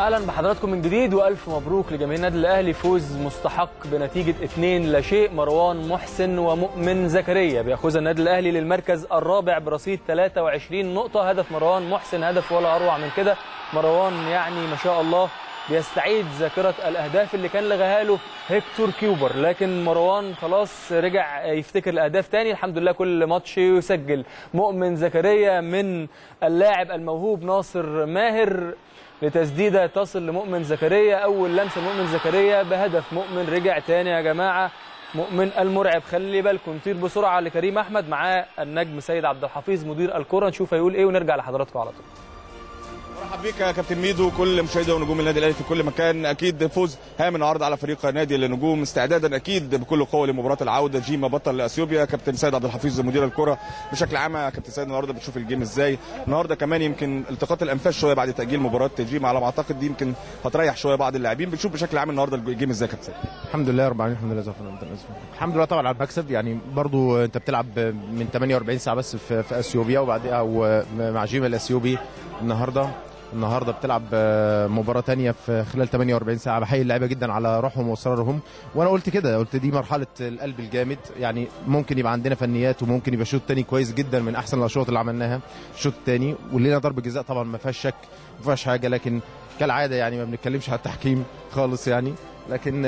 اهلا بحضراتكم من جديد والف مبروك لجماهير النادي الاهلي فوز مستحق بنتيجه 2 لا شيء مروان محسن ومؤمن زكريا بياخذ النادي الاهلي للمركز الرابع برصيد 23 نقطه هدف مروان محسن هدف ولا اروع من كده مروان يعني ما شاء الله بيستعيد ذاكره الاهداف اللي كان لغاها له هيكتور كيوبر لكن مروان خلاص رجع يفتكر الاهداف تاني الحمد لله كل ماتش يسجل مؤمن زكريا من اللاعب الموهوب ناصر ماهر لتسديده تصل لمؤمن زكريا اول لمسه لمؤمن زكريا بهدف مؤمن رجع تاني يا جماعه مؤمن المرعب خلي بالكم نطير بسرعه لكريم احمد معاه النجم سيد عبد الحفيظ مدير الكره نشوف هيقول ايه ونرجع لحضراتكم على طول مرحب بيك يا كابتن ميدو كل مشاهدي ونجوم النادي الاهلي في كل مكان اكيد فوز هام النهارده على فريق نادي النجوم استعدادا اكيد بكل قوه لمباراه العوده جيما بطل اثيوبيا كابتن سيد عبد الحفيظ مدير الكره بشكل عام يا كابتن سيد النهارده بتشوف الجيم ازاي النهارده كمان يمكن التقاط الانفاس شويه بعد تاجيل مباراه جيما على ما اعتقد دي يمكن هتريح شويه بعض اللاعبين بتشوف بشكل عام النهارده الجيم ازاي يا كابتن سيد الحمد لله رب العالمين الحمد لله زي الحمد لله طبعا على المكسب يعني برضو انت بتلعب من 48 ساعه بس في, في اثيوبيا وبعدها او مع جيما الاثيوبي النهارده النهارده بتلعب مباراه تانية في خلال 48 ساعه بحيي اللعيبه جدا على روحهم واصرارهم وانا قلت كده قلت دي مرحله القلب الجامد يعني ممكن يبقى عندنا فنيات وممكن يبقى شوط تاني كويس جدا من احسن الاشواط اللي عملناها الشوط التاني ولينا ضربه جزاء طبعا ما فيهاش شك ما فيهاش حاجه لكن كالعاده يعني ما بنتكلمش على التحكيم خالص يعني لكن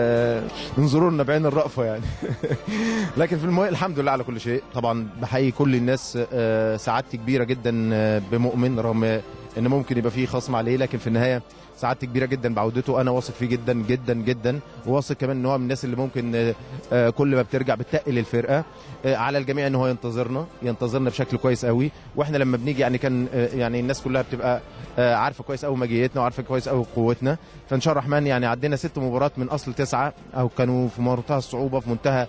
انظروا لنا بعين الرأفة يعني لكن في المهم الحمد لله على كل شيء طبعا بحيي كل الناس سعادتي كبيره جدا بمؤمن رغم ان ممكن يبقى فيه خصم عليه لكن في النهايه سعادتي كبيره جدا بعودته انا واثق فيه جدا جدا جدا وواثق كمان ان هو من الناس اللي ممكن كل ما بترجع بتقل الفرقه على الجميع ان هو ينتظرنا ينتظرنا بشكل كويس قوي واحنا لما بنيجي يعني كان يعني الناس كلها بتبقى عارفه كويس قوي مجيتنا وعارفه كويس قوي قوتنا فان شاء الله الرحمن يعني عدينا ست مباريات من اصل تسعه او كانوا في منتهى الصعوبه في منتهى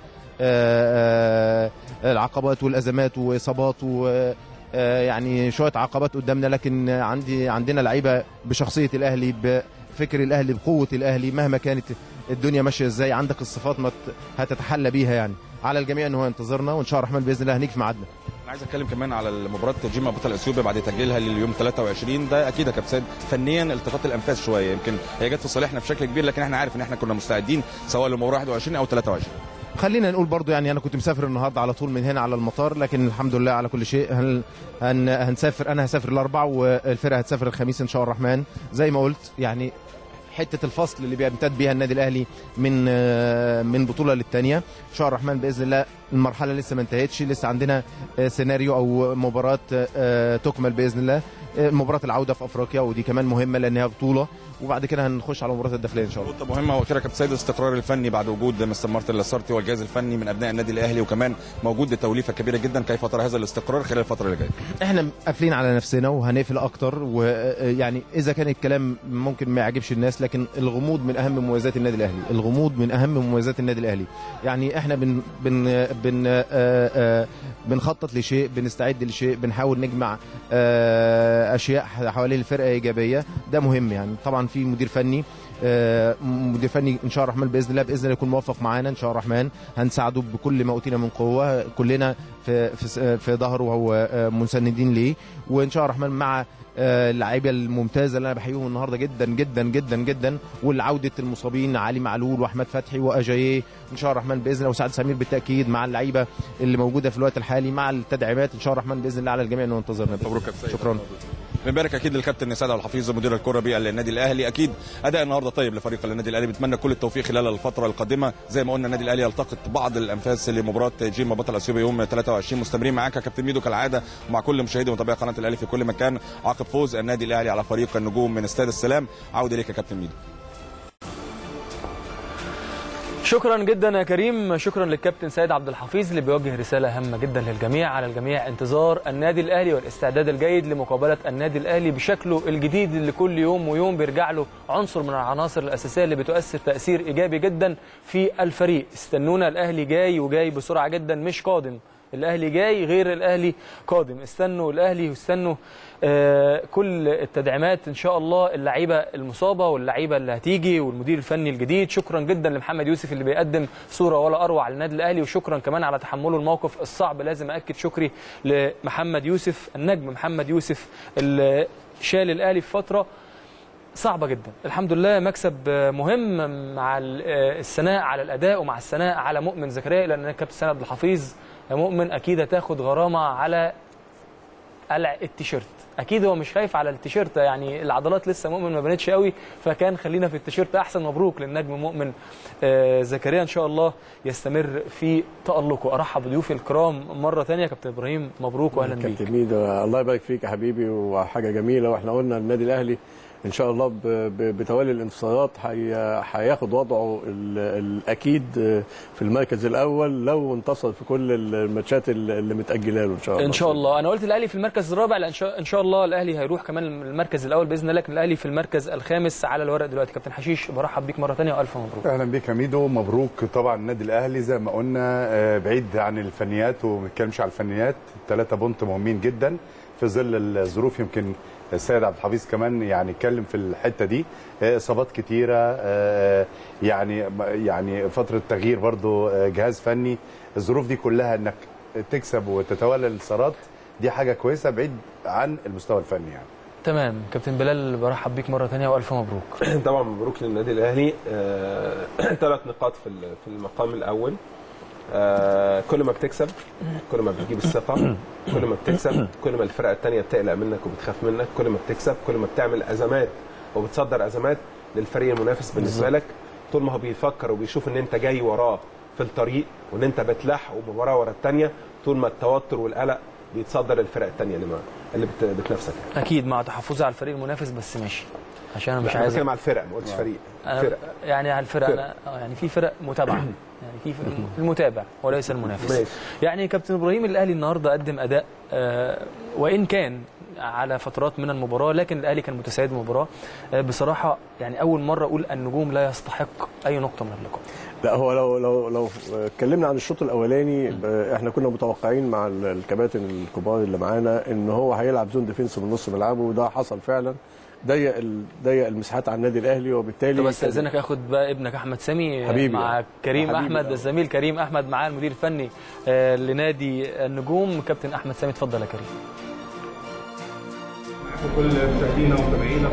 العقبات والازمات واصابات و يعني شويه عقبات قدامنا لكن عندي عندنا لعيبه بشخصيه الاهلي بفكر الاهلي بقوه الاهلي مهما كانت الدنيا ماشيه ازاي عندك الصفات ما هتتحلى بيها يعني على الجميع ان هو ينتظرنا وان شاء الله الرحمن باذن الله هنيجي في ميعادنا انا عايز اتكلم كمان على مباراه جيما بطل اثيوبيا بعد تاجيلها لليوم 23 ده اكيد يا كابتن فنيا التقاط الانفاس شويه يمكن هي جت في صالحنا بشكل كبير لكن احنا عارف ان احنا كنا مستعدين سواء لمباراه 21 او 23 خلينا نقول برضو يعني انا كنت مسافر النهارده على طول من هنا على المطار لكن الحمد لله على كل شيء هن هن هنسافر انا هسافر الاربع والفرقه هتسافر الخميس ان شاء الله الرحمن زي ما قلت يعني حته الفصل اللي بيمتد بيها النادي الاهلي من من بطوله للثانيه ان شاء الله الرحمن باذن الله المرحله لسه ما انتهتش لسه عندنا سيناريو او مباراه تكمل باذن الله مباراه العوده في افريقيا ودي كمان مهمه لانها بطوله وبعد كده هنخش على مباراه الداخليه ان شاء الله. نقطه مهمه واخيرا كابتن سيد الاستقرار الفني بعد وجود مستر مارتن لاسارتي والجهاز الفني من ابناء النادي الاهلي وكمان موجود توليفه كبيره جدا كيف ترى هذا الاستقرار خلال الفتره اللي جايه؟ احنا قافلين على نفسنا وهنقفل اكتر ويعني اذا كان الكلام ممكن ما يعجبش الناس لكن الغموض من اهم مميزات النادي الاهلي، الغموض من اهم مميزات النادي الاهلي، يعني احنا بن بن بن آآ آآ بنخطط لشيء بنستعد لشيء بنحاول نجمع اشياء حوالين الفرقه ايجابيه ده مهم يعني طبعا في مدير فني مدير فني ان شاء الله الرحمن باذن الله باذن الله يكون موفق معانا ان شاء الله الرحمن هنساعده بكل ما اوتينا من قوه كلنا في في, في ظهره وهو مساندين ليه وان شاء الله الرحمن مع اللعيبه الممتازه اللي انا بحييهم النهارده جدا جدا جدا جدا والعوده المصابين علي معلول واحمد فتحي واجاييه ان شاء الله الرحمن باذن الله وسعد سمير بالتاكيد مع اللعيبه اللي موجوده في الوقت الحالي مع التدعيمات ان شاء الله الرحمن باذن الله على الجميع انه ينتظرنا مبروك شكرا بنبارك اكيد للكابتن سعد عبد الحفيظ مدير الكره بالنادي الاهلي اكيد اداء النهارده طيب لفريق النادي الاهلي بنتمنى كل التوفيق خلال الفتره القادمه زي ما قلنا النادي الاهلي يلتقط بعض الانفاس لمباراه جيما بطل اثيوبيا يوم 23 مستمرين معاك يا كابتن ميدو كالعاده ومع كل مشاهدي ومتابعي قناه الاهلي في كل مكان عقب فوز النادي الاهلي على فريق النجوم من استاد السلام عوده اليك يا كابتن ميدو شكرا جدا يا كريم شكرا للكابتن سيد عبد الحفيظ اللي بيوجه رساله هامه جدا للجميع على الجميع انتظار النادي الاهلي والاستعداد الجيد لمقابله النادي الاهلي بشكله الجديد اللي كل يوم ويوم بيرجع له عنصر من العناصر الاساسيه اللي بتؤثر تاثير ايجابي جدا في الفريق استنونا الاهلي جاي وجاي بسرعه جدا مش قادم الاهلي جاي غير الاهلي قادم استنوا الاهلي واستنوا آه كل التدعيمات ان شاء الله اللعيبه المصابه واللعيبه اللي هتيجي والمدير الفني الجديد شكرا جدا لمحمد يوسف اللي بيقدم صوره ولا اروع للنادي الاهلي وشكرا كمان على تحمله الموقف الصعب لازم اكد شكري لمحمد يوسف النجم محمد يوسف اللي شال الاهلي في فتره صعبه جدا الحمد لله مكسب آه، مهم مع ال- آه، الثناء على الاداء ومع الثناء على مؤمن زكريا لان كابتن سند عبد الحفيظ يا مؤمن اكيد هتاخد غرامه على قلع التيشيرت اكيد هو مش خايف على التيشيرت يعني العضلات لسه مؤمن ما بانتش قوي فكان خلينا في التيشيرت احسن مبروك للنجم مؤمن آه، زكريا ان شاء الله يستمر في تالقه ارحب بضيوفي الكرام مره ثانيه كابتن ابراهيم مبروك واهلا بيك كابتن ميدو الله يبارك فيك يا حبيبي وحاجه جميله واحنا قلنا النادي الاهلي ان شاء الله ب- ب- بتوالي الانتصارات هي- هياخد وضعه ال- الاكيد في المركز الاول لو انتصر في كل الماتشات اللي متاجله له ان شاء الله ان شاء الله انا قلت الاهلي في المركز الرابع لان شاء ان شاء الله الاهلي هيروح كمان المركز الاول باذن الله لكن الاهلي في المركز الخامس على الورق دلوقتي كابتن حشيش برحب بيك مره ثانيه والف مبروك اهلا بيك يا ميدو مبروك طبعا النادي الاهلي زي ما قلنا آه، بعيد عن الفنيات وما بنتكلمش على الفنيات ثلاثه بونت مهمين جدا في ظل الظروف يمكن السيد عبد الحفيظ كمان يعني اتكلم في الحته دي آه، اصابات كتيره آه، يعني يعني فتره تغيير برضو آه، جهاز فني الظروف دي كلها انك تكسب وتتولى الانتصارات دي حاجه كويسه بعيد عن المستوى الفني يعني تمام كابتن بلال برحب بيك مره ثانيه والف مبروك طبعا مبروك للنادي الاهلي ثلاث نقاط في ال- في المقام الاول آه، كل ما بتكسب كل ما بتجيب الثقه كل ما بتكسب كل ما الفرقه الثانيه بتقلق منك وبتخاف منك كل ما بتكسب كل ما بتعمل ازمات وبتصدر ازمات للفريق المنافس بالنسبه لك طول ما هو بيفكر وبيشوف ان انت جاي وراه في الطريق وان انت بتلحق مباراه ورا الثانيه طول ما التوتر والقلق بيتصدر الفرق الثانيه اللي ما- اللي بت- بتنافسك اكيد مع تحفظي على الفريق المنافس بس ماشي عشان انا مش مش عايز بتكلم على الفرق ما قلتش فريق أنا فرق يعني على الفرق فرق. انا آه، يعني في فرق متابعه يعني في فرق المتابع وليس المنافس ماشي. يعني كابتن ابراهيم الاهلي النهارده قدم اداء آه، وان كان على فترات من المباراه لكن الاهلي كان متسيد المباراه آه، بصراحه يعني اول مره اقول النجوم لا يستحق اي نقطه من اللقاء لا هو لو لو لو اتكلمنا عن الشوط الاولاني آه، احنا كنا متوقعين مع ال- الكباتن الكبار اللي معانا ان هو هيلعب زون ديفينس من نص ملعبه وده حصل فعلا ضيق ال- ضيق المساحات على النادي الاهلي وبالتالي طب استاذنك اخد بقى ابنك احمد سامي حبيبي. مع كريم حبيبي. احمد الزميل كريم احمد معاه المدير الفني آه، لنادي النجوم كابتن احمد سامي اتفضل يا كريم وكل مشاهدينا ومتابعينا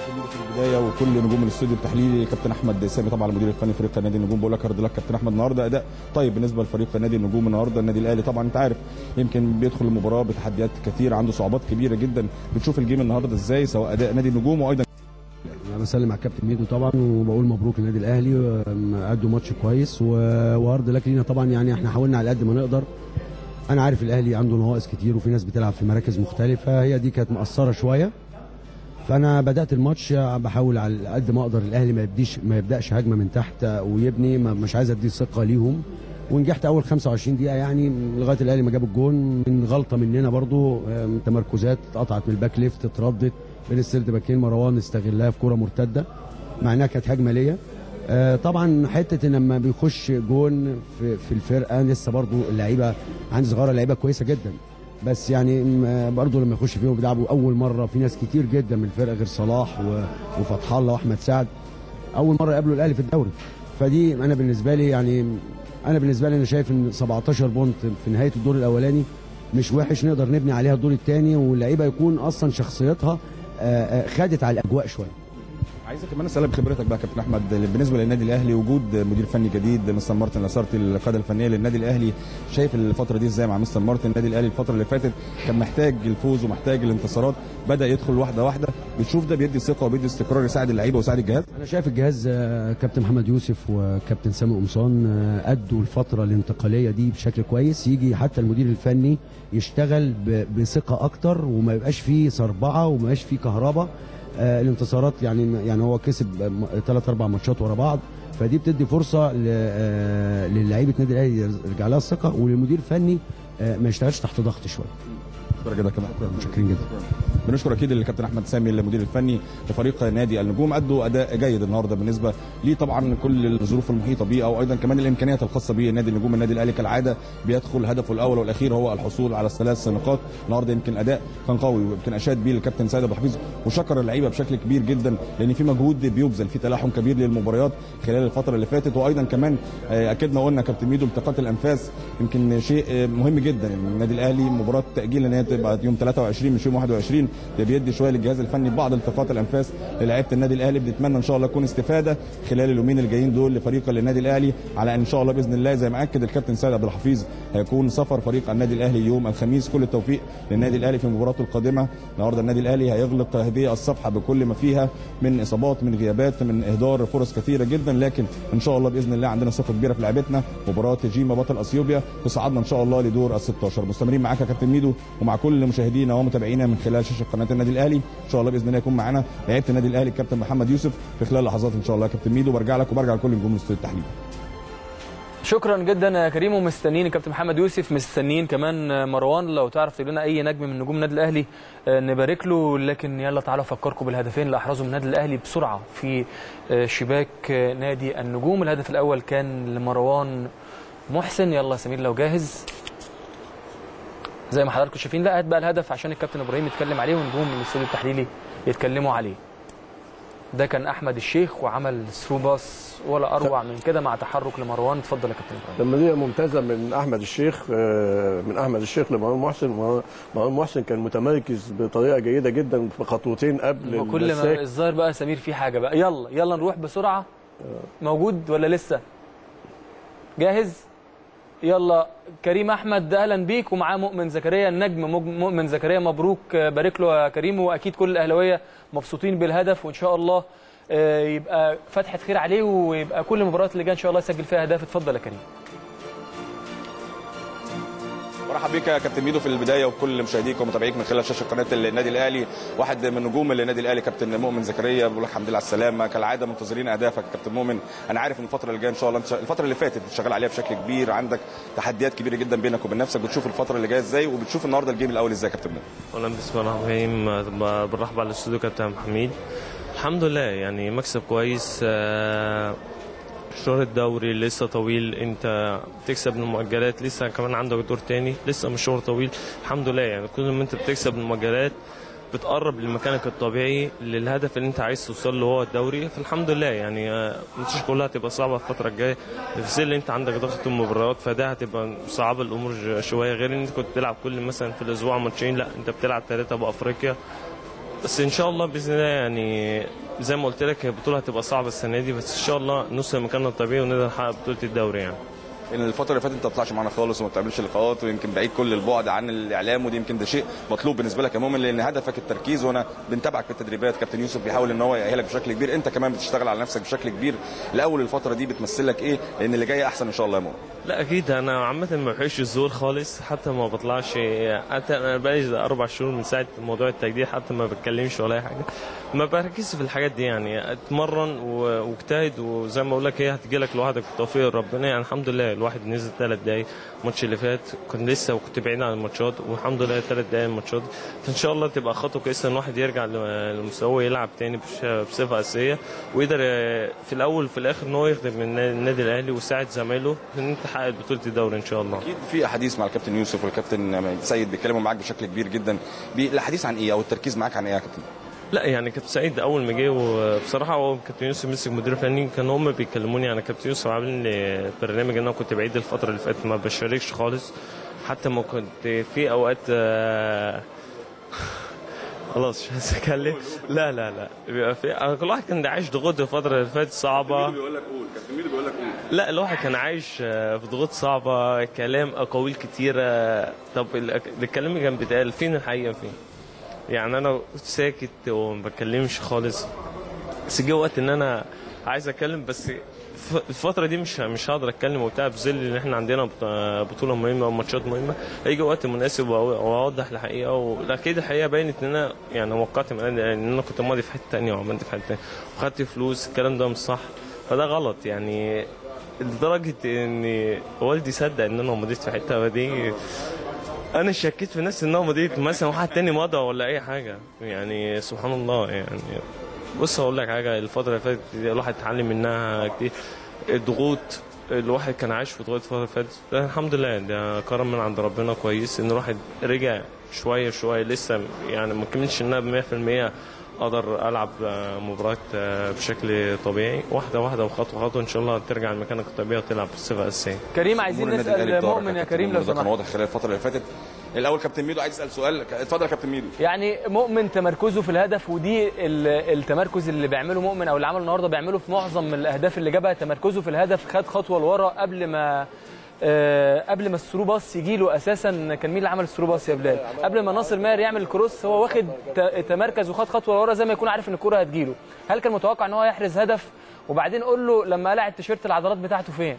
في البدايه وكل نجوم الاستوديو التحليلي كابتن احمد سامي طبعا المدير الفني فريق نادي النجوم بقول لك هارد لك كابتن احمد النهارده اداء طيب بالنسبه لفريق نادي النجوم النهارده النادي الاهلي طبعا انت عارف يمكن بيدخل المباراه بتحديات كثيره عنده صعوبات كبيره جدا بتشوف الجيم النهارده ازاي سواء اداء نادي النجوم وايضا انا بسلم على الكابتن ميدو طبعا وبقول مبروك للنادي الاهلي أم، ادوا ماتش كويس و- وارض لك لينا طبعا يعني احنا حاولنا على قد ما نقدر انا عارف الاهلي عنده نواقص كتير وفي ناس بتلعب في مراكز مختلفه هي دي كانت مقصره شويه فانا بدات الماتش بحاول على قد ما اقدر الاهلي ما يبديش ما يبداش هجمه من تحت ويبني ما- مش عايز ادي ثقه ليهم ونجحت اول 25 دقيقه يعني لغايه الاهلي ما جاب الجون من غلطه مننا برضو أم، تمركزات اتقطعت من الباك ليفت اتردت بين السيرد باكين مروان استغلها في كره مرتده مع انها كانت هجمه ليا آه، طبعا حته ان لما بيخش جون في, في الفرقه لسه برضو اللعيبه عندي صغيره لعيبه كويسه جدا بس يعني م- برضو لما يخش فيهم بيلعبوا اول مره في ناس كتير جدا من الفرقه غير صلاح و- وفتح الله واحمد سعد اول مره يقابلوا الاهلي في الدوري فدي انا بالنسبه لي يعني انا بالنسبه لي انا شايف ان 17 بونت في نهايه الدور الاولاني مش وحش نقدر نبني عليها الدور الثاني واللعيبه يكون اصلا شخصيتها آه، آه، خدت على الاجواء شويه عايزك كمان اسالك بخبرتك بقى يا كابتن احمد بالنسبه للنادي الاهلي وجود مدير فني جديد مستر مارتن لاسارتي القياده الفنيه للنادي الاهلي شايف الفتره دي ازاي مع مستر مارتن النادي الاهلي الفتره اللي فاتت كان محتاج الفوز ومحتاج الانتصارات بدا يدخل واحده واحده بتشوف ده بيدي ثقه وبيدي استقرار يساعد اللعيبه ويساعد الجهاز انا شايف الجهاز آه، كابتن محمد يوسف وكابتن سامي قمصان آه، ادوا الفتره الانتقاليه دي بشكل كويس يجي حتى المدير الفني يشتغل ب- بثقه اكتر وما يبقاش فيه صربعه وما يبقاش فيه كهرباء آه، الانتصارات يعني يعني هو كسب ثلاث اربع ماتشات ورا بعض فدي بتدي فرصه ل- آه، للعيبه النادي الاهلي يرجع لها الثقه وللمدير الفني آه، ما يشتغلش تحت ضغط شويه شكرا جدا كمان متشكرين جدا بنشكر اكيد الكابتن احمد سامي المدير الفني لفريق نادي النجوم ادوا اداء جيد النهارده بالنسبه ليه طبعا كل الظروف المحيطه بيه او ايضا كمان الامكانيات الخاصه بيه نادي النجوم النادي الاهلي كالعاده بيدخل هدفه الاول والاخير هو الحصول على الثلاث نقاط النهارده يمكن الاداء كان قوي ويمكن اشاد بيه الكابتن سيد ابو حفيظ وشكر اللعيبه بشكل كبير جدا لان في مجهود بيبذل في تلاحم كبير للمباريات خلال الفتره اللي فاتت وايضا كمان آه، اكدنا قلنا كابتن ميدو التقاط الانفاس يمكن شيء آه، مهم جدا النادي الاهلي مباراه تاجيل ان هي تبقى يوم 23 مش يوم 21 ده بيدي شويه للجهاز الفني بعض التقاط الانفاس للاعيبه النادي الاهلي بنتمنى ان شاء الله تكون استفاده خلال اليومين الجايين دول لفريق النادي الاهلي على ان شاء الله باذن الله زي ما اكد الكابتن سيد عبد الحفيظ هيكون سفر فريق النادي الاهلي يوم الخميس كل التوفيق للنادي الاهلي في مباراته القادمه النهارده النادي الاهلي هيغلق هذه الصفحه بكل ما فيها من اصابات من غيابات من اهدار فرص كثيره جدا لكن ان شاء الله باذن الله عندنا ثقه كبيره في لعبتنا مباراه جيما بطل اثيوبيا تصعدنا ان شاء الله لدور ال 16 مستمرين معاك يا كابتن ميدو ومع كل مشاهدينا ومتابعينا من خلال شاشه قناه النادي الاهلي ان شاء الله باذن الله يكون معانا لعيبه النادي الاهلي الكابتن محمد يوسف في خلال لحظات ان شاء الله يا كابتن ميدو برجع لك وبرجع لكل نجوم الاستوديو التحليل شكرا جدا يا كريم ومستنيين الكابتن محمد يوسف مستنيين كمان مروان لو تعرف تجيب لنا اي نجم من نجوم النادي الاهلي آه، نبارك له لكن يلا تعالوا افكركم بالهدفين اللي احرزهم النادي الاهلي بسرعه في آه، شباك آه، نادي النجوم الهدف الاول كان لمروان محسن يلا يا سمير لو جاهز زي ما حضراتكم شايفين لا هات بقى الهدف عشان الكابتن ابراهيم يتكلم عليه ونجوم من الاستوديو التحليلي يتكلموا عليه ده كان احمد الشيخ وعمل ثرو باس ولا اروع من كده مع تحرك لمروان اتفضل يا كابتن ابراهيم تمريره ممتازه من احمد الشيخ آه، من احمد الشيخ لمروان محسن مروان- مروان محسن كان متمركز بطريقه جيده جدا في خطوتين قبل وكل ما المساك الظاهر بقى سمير في حاجه بقى يلا يلا نروح بسرعه موجود ولا لسه جاهز يلا كريم احمد اهلا بيك ومعاه مؤمن زكريا النجم مج- مؤمن زكريا مبروك آه، بارك له يا كريم واكيد كل الاهلاويه مبسوطين بالهدف وان شاء الله آه، يبقى فتحه خير عليه ويبقى كل المباريات اللي جايه ان شاء الله يسجل فيها اهداف اتفضل يا كريم مرحب بك يا كابتن ميدو في البدايه وكل مشاهديك ومتابعيك من خلال شاشه قناه النادي الاهلي واحد من نجوم النادي الاهلي كابتن مؤمن زكريا بقول لك الحمد لله على السلامه كالعاده منتظرين اهدافك يا كابتن مؤمن انا عارف ان الفتره اللي جايه ان شاء الله انت الفتره اللي فاتت انت شغال عليها بشكل كبير عندك تحديات كبيره جدا بينك وبين نفسك بتشوف الفتره اللي جايه ازاي وبتشوف النهارده الجيم الاول ازاي يا كابتن مؤمن اولا بسم الله الرحمن الرحيم برحب على الاستوديو كابتن حميد الحمد لله يعني مكسب كويس آه، شهر الدوري لسه طويل انت بتكسب من المؤجلات لسه كمان عندك دور تاني لسه مشوار طويل الحمد لله يعني كل ما انت بتكسب من المؤجلات بتقرب لمكانك الطبيعي للهدف اللي انت عايز توصل له هو الدوري فالحمد لله يعني آه، الماتشات كلها هتبقى صعبه الفتره الجايه في ظل انت عندك ضغط المباريات فده هتبقى صعبه الامور ج- شويه غير ان انت كنت بتلعب كل مثلا في الاسبوع ماتشين لا انت بتلعب ثلاثه بافريقيا بس ان شاء الله باذن الله يعني زي ما قلت لك هي البطوله هتبقى صعبه السنه دي بس ان شاء الله نوصل لمكاننا الطبيعي ونقدر نحقق بطوله الدوري يعني ان الفتره اللي فاتت انت ما بتطلعش معانا خالص وما بتعملش لقاءات ويمكن بعيد كل البعد عن الاعلام ودي يمكن ده شيء مطلوب بالنسبه لك يا مؤمن لان هدفك التركيز وانا بنتابعك في التدريبات كابتن يوسف بيحاول ان هو يأهلك بشكل كبير انت كمان بتشتغل على نفسك بشكل كبير الاول الفتره دي بتمثل لك ايه لان اللي جاي احسن ان شاء الله يا مؤمن لا اكيد انا عامه ما بحبش الزور خالص حتى ما بطلعش حتى انا بقالي اربع شهور من ساعه موضوع التجديد حتى ما بتكلمش ولا اي حاجه ما بركزش في الحاجات دي يعني اتمرن و- واجتهد وزي ما اقول لك هي هتجي لك لوحدك بتوفيق ربنا يعني الحمد لله الواحد نزل ثلاث دقايق الماتش اللي فات كنت لسه وكنت بعيد عن الماتشات والحمد لله ثلاث دقايق الماتشات فان شاء الله تبقى خطوه كويسه ان الواحد يرجع ل- لمستواه يلعب تاني بش- بصفه اساسيه ويقدر آه، في الاول وفي الاخر ان هو يخدم النا- النادي الاهلي ويساعد زمايله في ان انت تحقق بطوله الدوري ان شاء الله اكيد في احاديث مع الكابتن يوسف والكابتن سيد بيتكلموا معاك بشكل كبير جدا بي- الحديث عن ايه او التركيز معاك عن ايه يا كابتن لا يعني كابتن سعيد اول ما جه وبصراحه هو كابتن يوسف مسك مدير فني كانوا هم بيكلموني انا كابتن يوسف عامل لي برنامج ان انا كنت بعيد الفتره اللي فاتت ما بشاركش خالص حتى ما كنت في اوقات آه، خلاص مش عايز اتكلم لا لا لا بيبقى في أنا كل واحد كان عايش ضغوط الفتره اللي فاتت صعبه بيقول لك قول كابتن ميدو بيقول لك قول لا الواحد كان عايش آه، في ضغوط صعبة كلام أقاويل كتيرة طب ال- الكلام اللي كان بيتقال فين الحقيقة فين يعني أنا كنت ساكت وما بتكلمش خالص بس جه وقت إن أنا عايز أتكلم بس ف- الفترة دي مش مش هقدر أتكلم وبتاع في ظل إن إحنا عندنا بط- بطولة مهمة وماتشات مهمة هيجي وقت مناسب وأو- وأوضح الحقيقة وأكيد الحقيقة باينت إن أنا يعني وقعت من إن أنا كنت ماضي في حتة تانية وعملت في حتة تانية وخدت فلوس الكلام ده مش صح فده غلط يعني لدرجه ان والدي صدق ان انا مضيت في حته دي انا شكيت في نفسي ان انا مضيت مثلا واحد تاني مضى ولا اي حاجه يعني سبحان الله يعني بص اقول لك حاجه الفتره اللي فاتت دي الواحد اتعلم منها كتير الضغوط الواحد كان عايش في ضغوط الفتره اللي فاتت ده الحمد لله ده كرم من عند ربنا كويس ان الواحد رجع شويه شويه لسه يعني ما كملش ان انا ب 100% اقدر العب آه، مباراه آه، بشكل طبيعي واحده واحده وخطوه خطوه ان شاء الله ترجع لمكانك الطبيعي وتلعب بصفه اساسيه كريم عايزين جمهور النادي الأهلي نسال بتوعك يا مؤمن يا كابتن كريم لو ده كان سمحت واضح خلال الفتره اللي فاتت الاول كابتن ميدو عايز اسال سؤال اتفضل يا كابتن ميدو يعني مؤمن تمركزه في الهدف ودي ال- التمركز اللي بيعمله مؤمن او اللي عمله النهارده بيعمله في معظم من الاهداف اللي جابها تمركزه في الهدف خد خطوه لورا قبل ما آه، قبل ما الثرو باص يجي له اساسا كان مين اللي عمل الثرو باص يا بلال قبل ما ناصر ماهر يعمل الكروس هو واخد ت- تمركز وخد خطوه لورا زي ما يكون عارف ان الكره هتجيله هل كان متوقع ان هو يحرز هدف وبعدين قول له لما قلع التيشيرت العضلات بتاعته فين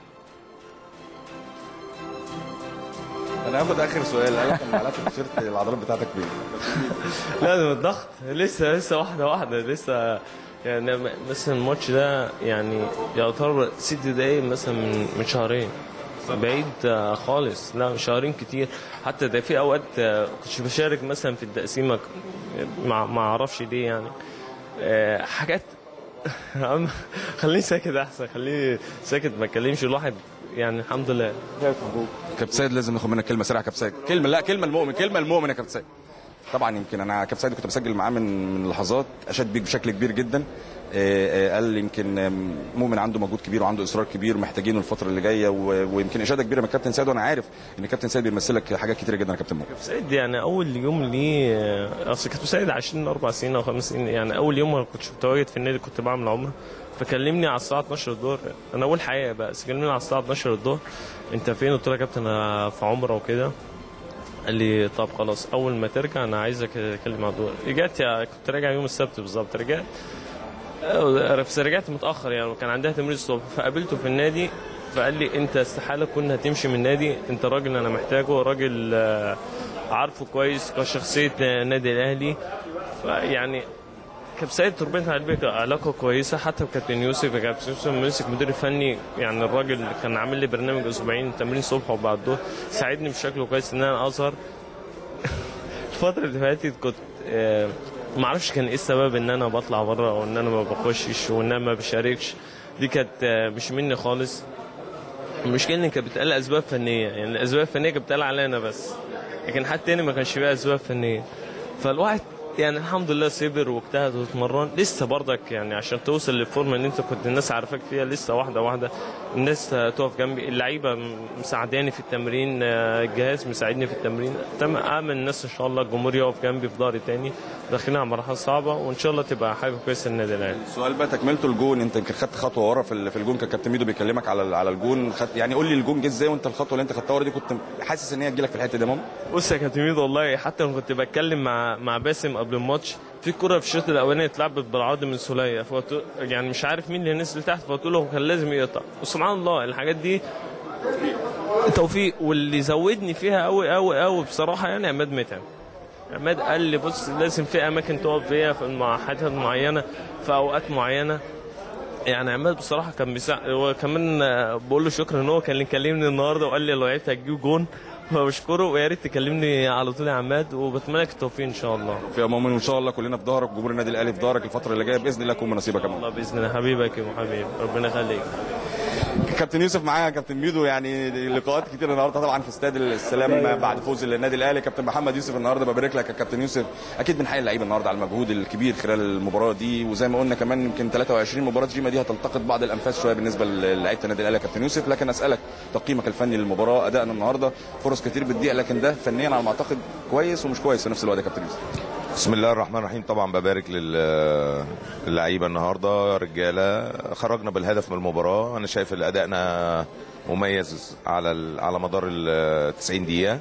انا هاخد اخر سؤال قال لك لما قلعت التيشيرت العضلات بتاعتك فين لازم الضغط لسه لسه واحده واحده لسه يعني م- مثلا الماتش ده يعني يعتبر ست دقايق مثلا من من شهرين بعيد آه، خالص لا شهرين كتير حتى ده في اوقات آه، كنتش بشارك مثلا في التقسيمه ك- ما ما اعرفش ليه يعني آه، حاجات يا عم خليني ساكت احسن خليني ساكت ما اتكلمش الواحد يعني الحمد لله كابتن سيد لازم ناخد منك كلمه سريعه يا كابتن سيد كلمه لا كلمه المؤمن كلمه المؤمن يا كابتن سيد طبعا يمكن انا كابتن سيد كنت بسجل معاه من من لحظات اشاد بيك بشكل كبير جدا آه، آه، قال يمكن آم، مؤمن عنده مجهود كبير وعنده اصرار كبير محتاجينه الفتره اللي جايه و- ويمكن اشاده كبيره من كابتن سيد وانا عارف ان كابتن سيد بيمثلك حاجات كتيره جدا يا كابتن مؤمن سيد يعني اول يوم ليه آه، اصل كنت سيد عايشين اربع سنين او خمس سنين يعني اول يوم ما كنتش متواجد في النادي كنت بعمل عمره فكلمني على الساعه 12 الظهر انا اول حقيقه بقى بس كلمني على الساعه 12 الظهر انت فين قلت له يا كابتن انا في عمره وكده قال لي طب خلاص اول ما ترجع انا عايزك اكلم على الدور رجعت يا- كنت راجع يوم السبت بالظبط رجعت آه، بس رجعت متاخر يعني وكان عندها تمرين الصبح فقابلته في النادي فقال لي انت استحاله كنا هتمشي من النادي انت راجل انا محتاجه راجل آه، عارفه كويس كشخصيه آه، النادي الاهلي يعني كابتن سيد تربيتنا على البيت علاقه كويسه حتى بكابتن يوسف كابتن يوسف مسك مدير فني يعني الراجل كان عامل لي برنامج اسبوعين تمرين الصبح وبعد الظهر ساعدني بشكل كويس ان انا اظهر الفتره اللي فاتت كنت آه، ما اعرفش كان ايه السبب ان انا بطلع بره او ان انا ما بخشش وان انا ما بشاركش دي كانت آه، مش مني خالص المشكله ان كانت بتقال اسباب فنيه يعني الاسباب الفنيه كانت بتقال عليا انا بس لكن حد تاني ما كانش فيها اسباب فنيه فالواحد يعني الحمد لله صبر واجتهد واتمرن لسه برضك يعني عشان توصل للفورمه اللي انت كنت الناس عارفاك فيها لسه واحده واحده الناس تقف جنبي اللعيبه مساعداني في التمرين آه، الجهاز مساعدني في التمرين تم امن الناس ان شاء الله الجمهور يقف جنبي في ظهري تاني داخلين على مرحله صعبه وان شاء الله تبقى حاجه كويسه للنادي الاهلي السؤال بقى تكملته الجون انت يمكن خدت خطوه ورا في ال- في الجون كان كابتن ميدو بيكلمك على على الجون خدت يعني قول لي الجون جه ازاي وانت الخطوه اللي انت خدتها ورا دي كنت حاسس ان هي تجيلك في الحته دي يا ماما بص يا كابتن ميدو والله حتى لما كنت بتكلم مع مع باسم قبل الماتش في كرة في الشوط الاولاني اتلعبت بالعرض من سوليه فقلت يعني مش عارف مين اللي نزل تحت فقلت له كان لازم يقطع وسبحان الله الحاجات دي توفيق واللي زودني فيها قوي قوي قوي بصراحه يعني عماد متعب عماد قال لي بص لازم في اماكن تقف فيها في مع حاجات معينه في اوقات معينه يعني عماد بصراحه كان بيساعد وكمان آه، بقول له شكرا ان هو كان يكلمني النهارده وقال لي لو لعبت هتجيب جون فبشكره ويا ريت تكلمني على طول يا عماد وبتمنى لك التوفيق ان شاء الله في مؤمن وان شاء الله كلنا في ظهرك جمهور النادي الاهلي في ظهرك الفتره اللي جايه باذن الله يكون من نصيبك يا ماما الله باذن الله حبيبك يا حبيبي ربنا يخليك كابتن يوسف معايا كابتن ميدو يعني لقاءات كتير النهارده طبعا في استاد السلام بعد فوز النادي الاهلي كابتن محمد يوسف النهارده ببارك لك يا كابتن يوسف اكيد بنحيي اللعيبه النهارده على المجهود الكبير خلال المباراه دي وزي ما قلنا كمان يمكن 23 مباراه جيما دي هتلتقط بعض الانفاس شويه بالنسبه للعيبه النادي الاهلي يا كابتن يوسف لكن اسالك تقييمك الفني للمباراه ادائنا النهارده فرص كتير بتضيع لكن ده فنيا على ما اعتقد كويس ومش كويس في نفس الوقت يا كابتن يوسف بسم الله الرحمن الرحيم طبعا ببارك لل- للعيبه النهارده رجاله خرجنا بالهدف من المباراه انا شايف ان ادائنا مميز على ال- على مدار ال 90 دقيقه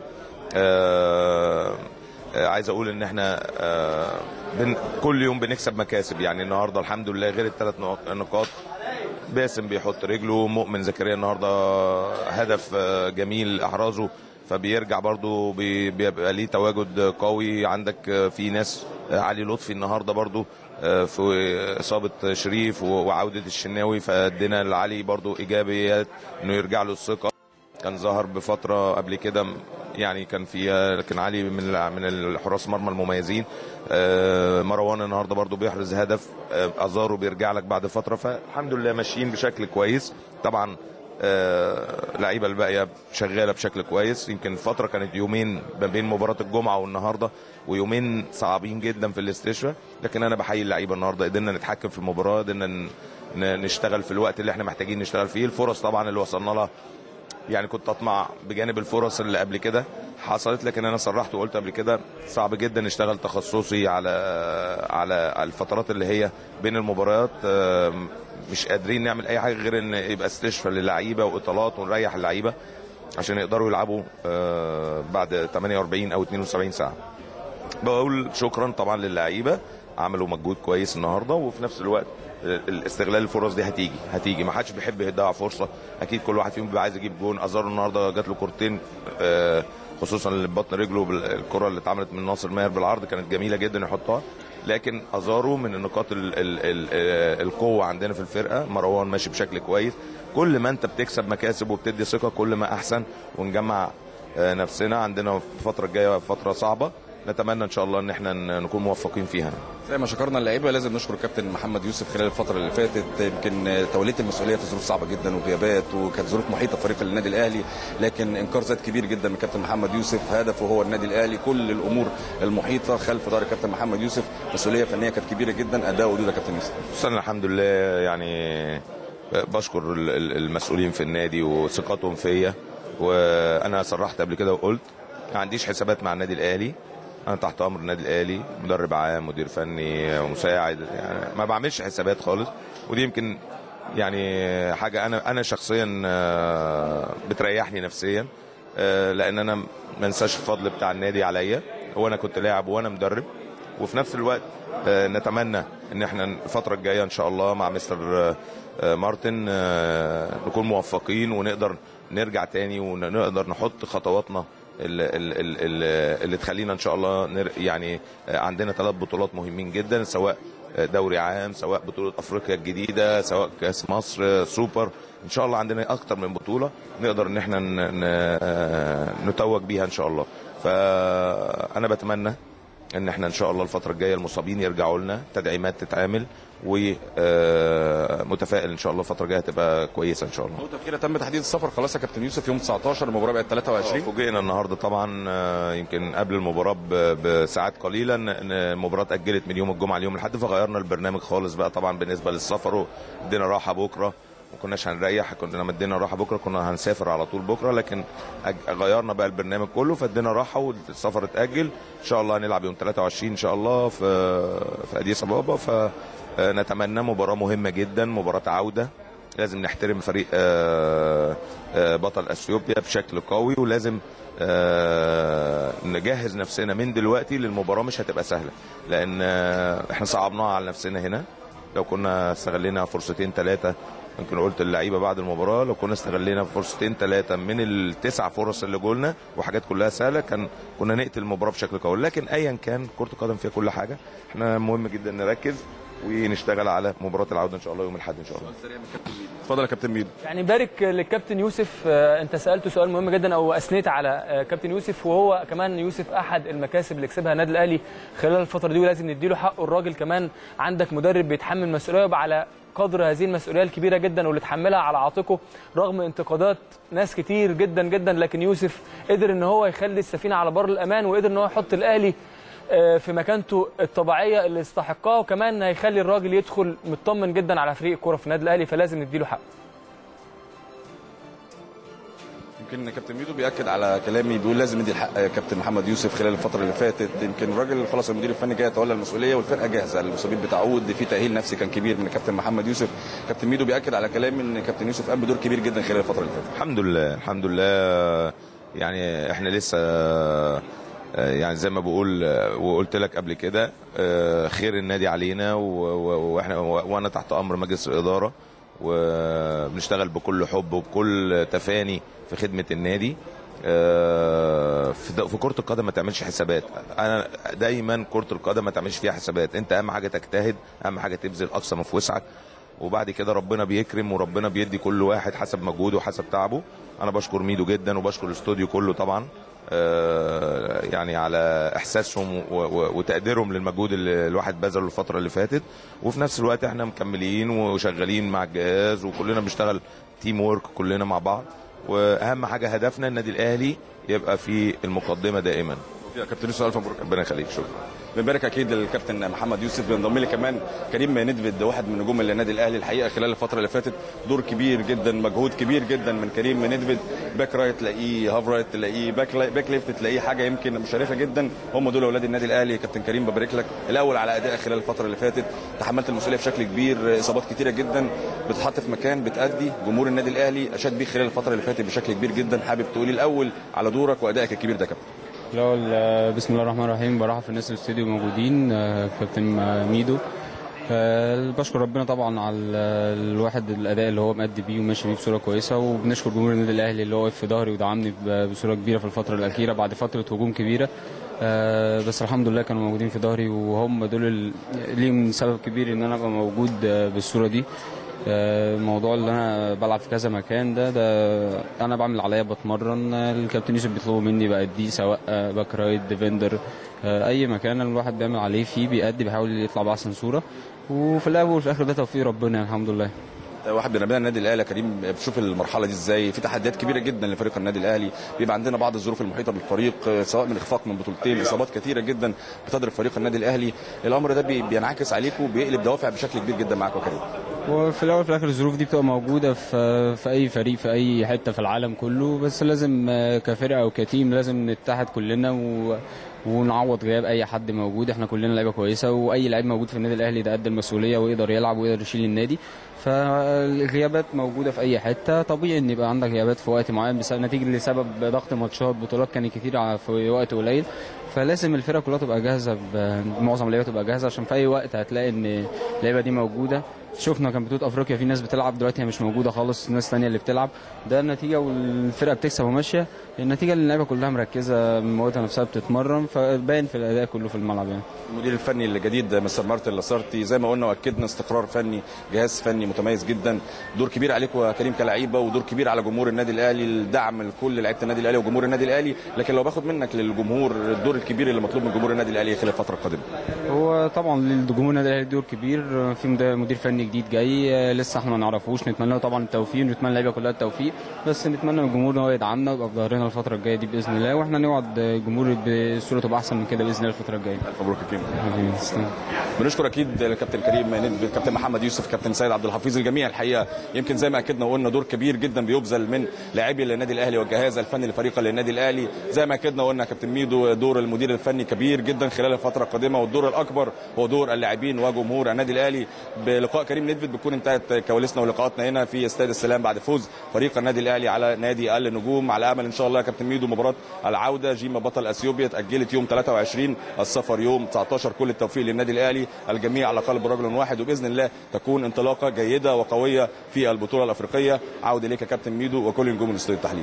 آه، آه، عايز اقول ان احنا آه، بن كل يوم بنكسب مكاسب يعني النهارده الحمد لله غير الثلاث نقاط باسم بيحط رجله مؤمن زكريا النهارده هدف آه، جميل احرزه فبيرجع برضو بي- بيبقى ليه تواجد قوي عندك آه، في ناس آه، علي لطفي النهارده برضو آه، في اصابه شريف و- وعوده الشناوي فادينا لعلي برضو ايجابيات انه يرجع له الثقه كان ظهر بفتره قبل كده م- يعني كان فيها لكن علي من الع- من الحراس مرمى المميزين آه، مروان النهارده برضو بيحرز هدف آه، ازارو بيرجع لك بعد فتره فالحمد لله ماشيين بشكل كويس طبعا آه، اللعيبه الباقيه شغاله بشكل كويس يمكن فتره كانت يومين ما بين مباراه الجمعه والنهارده ويومين صعبين جدا في الاستشفاء لكن انا بحيي اللعيبه النهارده قدرنا نتحكم في المباراه قدرنا ن- ن- نشتغل في الوقت اللي احنا محتاجين نشتغل فيه الفرص طبعا اللي وصلنا لها يعني كنت اطمع بجانب الفرص اللي قبل كده حصلت لكن انا صرحت وقلت قبل كده صعب جدا نشتغل تخصصي على على الفترات اللي هي بين المباريات آم، مش قادرين نعمل اي حاجه غير ان يبقى استشفاء للعيبه واطالات ونريح اللعيبه عشان يقدروا يلعبوا آه، بعد 48 او 72 ساعه بقول شكرا طبعا للعيبه عملوا مجهود كويس النهارده وفي نفس الوقت الاستغلال الفرص دي هتيجي هتيجي ما حدش بيحب يضيع فرصه اكيد كل واحد فيهم بيبقى عايز يجيب جون ازار النهارده جات له كورتين آه، خصوصا اللي ببطن رجله بال- الكره اللي اتعملت من ناصر ماهر بالعرض كانت جميله جدا يحطها لكن ازارو من النقاط ال ال ال آه، القوه عندنا في الفرقه مروان ماشي بشكل كويس كل ما انت بتكسب مكاسب وبتدي ثقه كل ما احسن ونجمع آه، نفسنا عندنا الفتره الجايه فتره صعبه نتمنى ان شاء الله ان احنا ن- نكون موفقين فيها زي ما شكرنا اللعيبه لازم نشكر الكابتن محمد يوسف خلال الفتره اللي فاتت يمكن توليت المسؤوليه في ظروف صعبه جدا وغيابات وكانت ظروف محيطه فريق النادي الاهلي لكن انكار ذات كبير جدا من الكابتن محمد يوسف هدفه هو النادي الاهلي كل الامور المحيطه خلف دار الكابتن محمد يوسف مسؤوليه فنيه كانت كبيره جدا اداء ودود الكابتن يوسف بس انا الحمد لله يعني بشكر ال- ال- المسؤولين في النادي وثقتهم فيا وانا صرحت قبل كده وقلت ما عنديش حسابات مع النادي الاهلي انا تحت امر النادي الاهلي مدرب عام مدير فني ومساعد يعني ما بعملش حسابات خالص ودي يمكن يعني حاجه انا انا شخصيا آه، بتريحني نفسيا آه، لان انا ما انساش الفضل بتاع النادي عليا هو انا كنت لاعب وانا مدرب وفي نفس الوقت آه، نتمنى ان احنا الفتره الجايه ان شاء الله مع مستر آه، آه، مارتن آه، نكون موفقين ونقدر نرجع تاني ونقدر نحط خطواتنا اللي, اللي, اللي تخلينا ان شاء الله نر يعني آه، عندنا ثلاث بطولات مهمين جدا سواء آه، دوري عام سواء بطوله افريقيا الجديده سواء كاس مصر آه، سوبر ان شاء الله عندنا اكتر من بطوله نقدر ان احنا ن- ن- آه، نتوج بيها ان شاء الله فانا بتمنى ان احنا ان شاء الله الفتره الجايه المصابين يرجعوا لنا تدعيمات تتعمل ومتفائل ان شاء الله الفتره الجايه هتبقى كويسه ان شاء الله نقطه كده تم تحديد السفر خلاص يا كابتن يوسف يوم 19 المباراه بقت 23 فوجئنا النهارده طبعا آه، يمكن قبل المباراه ب- بساعات قليله ان إن المباراه اتاجلت من يوم الجمعه ليوم الاحد فغيرنا البرنامج خالص بقى طبعا بالنسبه للسفر وادينا راحه بكره ما كناش هنريح كنا مدينا راحه بكره كنا هنسافر على طول بكره لكن أج- غيرنا بقى البرنامج كله فادينا راحه والسفر اتاجل ان شاء الله هنلعب يوم 23 ان شاء الله في في اديس ابابا فنتمنى مباراه مهمه جدا مباراه عوده لازم نحترم فريق آه، آه، بطل اثيوبيا بشكل قوي ولازم آه، نجهز نفسنا من دلوقتي للمباراه مش هتبقى سهله لان آه، احنا صعبناها على نفسنا هنا لو كنا استغلينا فرصتين ثلاثه يمكن قلت اللعيبه بعد المباراه لو كنا استغلينا فرصتين ثلاثه من التسع فرص اللي جولنا وحاجات كلها سهله كان كنا نقتل المباراه بشكل قوي لكن ايا كان كره القدم فيها كل حاجه احنا مهم جدا نركز ونشتغل على مباراه العوده ان شاء الله يوم الاحد ان شاء الله اتفضل يا كابتن ميدو يعني بارك للكابتن يوسف آه، انت سالته سؤال مهم جدا او اثنيت على آه، كابتن يوسف وهو كمان يوسف احد المكاسب اللي كسبها النادي الاهلي خلال الفتره دي ولازم نديله حقه الراجل كمان عندك مدرب بيتحمل مسؤوليه ويبقى على قدر هذه المسؤوليه الكبيره جدا واللي اتحملها على عاتقه رغم انتقادات ناس كتير جدا جدا لكن يوسف قدر ان هو يخلي السفينه على بر الامان وقدر ان هو يحط الاهلي آه، في مكانته الطبيعيه اللي استحقها وكمان هيخلي الراجل يدخل مطمن جدا على فريق الكوره في النادي الاهلي فلازم نديله حقه يمكن كابتن ميدو بياكد على كلامي بيقول لازم ندي الحق يا كابتن محمد يوسف خلال الفتره اللي فاتت يمكن الراجل خلاص المدير الفني جاي يتولى المسؤوليه والفرقه جاهزه المصابين بتعود في تاهيل نفسي كان كبير من كابتن محمد يوسف كابتن ميدو بياكد على كلامي ان كابتن يوسف قام بدور كبير جدا خلال الفتره اللي فاتت الحمد لله الحمد لله يعني احنا لسه آه، يعني زي ما بقول آه، وقلت لك قبل كده آه، خير النادي علينا و- و- واحنا وانا تحت امر مجلس الاداره وبنشتغل بكل حب وبكل تفاني في خدمه النادي آه، في د- في كره القدم ما تعملش حسابات انا دايما كره القدم ما تعملش فيها حسابات انت اهم حاجه تجتهد اهم حاجه تبذل اقصى ما في وسعك وبعد كده ربنا بيكرم وربنا بيدي كل واحد حسب مجهوده وحسب تعبه انا بشكر ميدو جدا وبشكر الاستوديو كله طبعا آه، يعني على احساسهم و- و- وتقديرهم للمجهود اللي الواحد بذله الفتره اللي فاتت وفي نفس الوقت احنا مكملين وشغالين مع الجهاز وكلنا بنشتغل تيم وورك كلنا مع بعض واهم حاجه هدفنا النادي الاهلي يبقى في المقدمه دائما يا كابتن يوسف الف مبروك ربنا يخليك شكرا بنبارك اكيد للكابتن محمد يوسف بينضم لي كمان كريم ندفد واحد من نجوم النادي الاهلي الحقيقه خلال الفتره اللي فاتت دور كبير جدا مجهود كبير جدا من كريم ندفد باك رايت تلاقيه هاف رايت تلاقيه باك لا- باك ليفت تلاقيه حاجه يمكن مشرفه جدا هم دول اولاد النادي الاهلي كابتن كريم ببارك لك الاول على ادائك خلال الفتره اللي فاتت تحملت المسؤوليه بشكل كبير اصابات كتيره جدا بتتحط في مكان بتادي جمهور النادي الاهلي اشاد بيه خلال الفتره اللي فاتت بشكل كبير جدا حابب تقولي الاول على دورك وادائك الكبير ده يا كابتن الأول آه، بسم الله الرحمن الرحيم برحب في الناس اللي في الاستوديو موجودين آه، كابتن آه، ميدو آه، بشكر ربنا طبعا على ال- الواحد الاداء اللي هو مأدي بيه وماشي بيه بصوره كويسه وبنشكر جمهور النادي الاهلي اللي هو واقف في ظهري ودعمني ب- بصوره كبيره في الفتره الاخيره بعد فتره هجوم كبيره آه، بس الحمد لله كانوا موجودين في ظهري وهم دول ال- ليهم سبب كبير ان انا ابقى موجود آه، بالصوره دي آه، الموضوع اللي انا بلعب في كذا مكان ده ده انا بعمل اللي عليا بتمرن آه، الكابتن يوسف بيطلبوا مني بأديه سواء آه، باك رايت ديفندر آه، اي مكان الواحد بيعمل عليه فيه بيأدي بيحاول يطلع باحسن صوره وفي الاول وفي الاخر ده توفيق ربنا الحمد لله واحد من ابناء النادي الاهلي يا كريم بتشوف المرحله دي ازاي في تحديات كبيره جدا لفريق النادي الاهلي بيبقى عندنا بعض الظروف المحيطه بالفريق آه، سواء من اخفاق من بطولتين اصابات كثيره جدا بتضرب فريق النادي الاهلي الامر ده بي- بينعكس عليكم وبيقلب دوافع بشكل كبير جدا معاكم يا كريم وفي الاول وفي الاخر الظروف دي بتبقى موجوده في في اي فريق في اي حته في العالم كله بس لازم آه، كفرقه او كتيم لازم نتحد كلنا و ونعوض غياب اي حد موجود احنا كلنا لعيبه كويسه واي لعيب موجود في النادي الاهلي ده قد المسؤوليه ويقدر يلعب ويقدر يشيل النادي فالغيابات موجوده في اي حته طبيعي ان يبقى عندك غيابات في وقت معين بس نتيجه لسبب ضغط ماتشات بطولات كانت كتير على- في وقت قليل فلازم الفرقه كلها تبقى جاهزه ب- معظم اللعيبه تبقى جاهزه عشان في اي وقت هتلاقي ان اللعيبه دي موجوده شفنا كان بطوله افريقيا في ناس بتلعب دلوقتي هي مش موجوده خالص ناس تانية اللي بتلعب ده النتيجه والفرقه بتكسب وماشيه النتيجه اللي اللعيبه كلها مركزه من موتها نفسها بتتمرن فباين في الاداء كله في الملعب يعني المدير الفني الجديد مستر مارتن لاسارتي زي ما قلنا واكدنا استقرار فني جهاز فني متميز جدا دور كبير عليكم يا كريم كلعيبه ودور كبير على جمهور النادي الاهلي الدعم لكل لعيبه النادي الاهلي وجمهور النادي الاهلي لكن لو باخد منك للجمهور الدور الكبير اللي مطلوب من جمهور النادي الاهلي خلال الفتره القادمه هو طبعا للجمهور النادي الاهلي دور كبير في مد- مدير فني جديد جاي آه، لسه احنا ما نعرفوش نتمنى له طبعا التوفيق ونتمنى اللعيبه كلها التوفيق بس نتمنى من الجمهور ان هو يدعمنا ويبقى في ظهرنا الفتره الجايه دي باذن الله واحنا نوعد الجمهور بصوره تبقى احسن من كده باذن الله الفتره الجايه الف مبروك يا كريم حبيبي تسلم. بنشكر اكيد الكابتن كريم ندب الكابتن محمد يوسف كابتن سيد عبد الحفيظ الجميع الحقيقه يمكن زي ما اكدنا وقلنا دور كبير جدا بيبذل من لاعبي النادي الاهلي والجهاز الفني لفريق النادي الاهلي زي ما اكدنا وقلنا كابتن ميدو دور المدير الفني كبير جدا خلال الفتره القادمه والدور الاكبر هو دور اللاعبين وجمهور النادي الاهلي بلقاء كريم ندفد بتكون انتهت كواليسنا ولقاءاتنا هنا في استاد السلام بعد فوز فريق النادي الاهلي على نادي النجوم على امل ان شاء الله يا كابتن ميدو مباراه العوده جيما بطل اثيوبيا اتاجلت يوم 23 السفر يوم 19 كل التوفيق للنادي الاهلي الجميع على قلب رجل واحد وباذن الله تكون انطلاقه جيده وقويه في البطوله الافريقيه عوده اليك يا كابتن ميدو وكل نجوم الاستوديو التحليل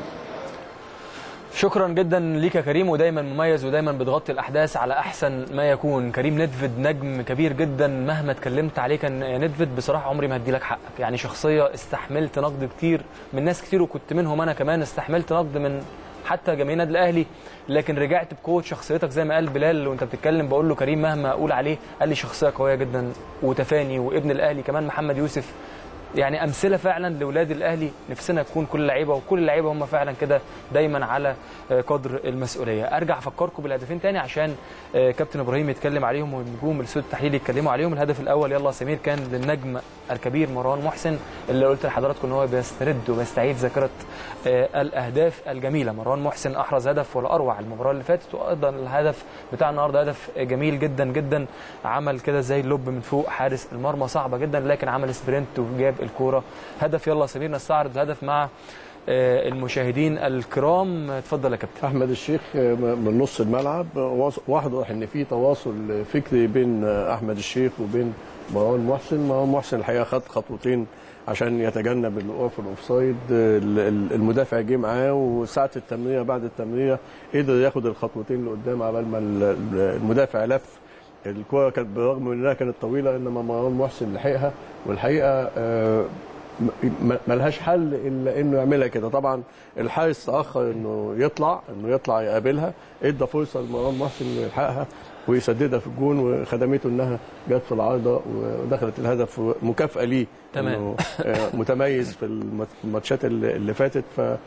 شكرا جدا ليك يا كريم ودايما مميز ودايما بتغطي الاحداث على احسن ما يكون كريم ندفد نجم كبير جدا مهما اتكلمت عليه كان يا ندفد بصراحه عمري ما هديلك حقك يعني شخصيه استحملت نقد كتير من ناس كتير وكنت منهم انا كمان استحملت نقد من حتى جماهير النادي الاهلي لكن رجعت بقوه شخصيتك زي ما قال بلال وانت بتتكلم بقول له كريم مهما اقول عليه قال لي شخصيه قويه جدا وتفاني وابن الاهلي كمان محمد يوسف يعني امثله فعلا لاولاد الاهلي نفسنا يكون كل لعيبه وكل اللعيبه هم فعلا كده دايما على آه، قدر المسؤوليه ارجع افكركم بالهدفين تاني عشان آه، كابتن ابراهيم يتكلم عليهم والنجوم الاستوديو التحليلي يتكلموا عليهم الهدف الاول يلا يا سمير كان للنجم الكبير مروان محسن اللي قلت لحضراتكم ان هو بيسترد وبيستعيد ذاكره آه، الاهداف الجميله مروان محسن احرز هدف ولا اروع المباراه اللي فاتت وايضا الهدف بتاع النهارده هدف جميل جدا جدا عمل كده زي اللب من فوق حارس المرمى صعبه جدا لكن عمل سبرنت وجاب الكوره هدف يلا يا سمير نستعرض الهدف مع آه، المشاهدين الكرام اتفضل يا كابتن احمد الشيخ من نص الملعب واص- واضح ان في تواصل فكري بين احمد الشيخ وبين مروان محسن مروان محسن الحقيقه خد خطوتين عشان يتجنب الوقوع في الاوفسايد ال- ال- المدافع جه معاه وساعه التمريره بعد التمريره قدر ياخد الخطوتين لقدام عبال ما ال- ال- المدافع لف الكره كانت بالرغم من انها كانت طويله انما مروان محسن لحقها والحقيقه آه، م- م- ملهاش حل الا انه يعملها كده طبعا الحارس تاخر انه يطلع انه يطلع يقابلها ادى فرصه لمروان محسن انه يلحقها ويسددها في الجون وخدمته انها جت في العارضه ودخلت الهدف مكافاه ليه تمام. إنه، آه، متميز في المت- الماتشات اللي اللي فاتت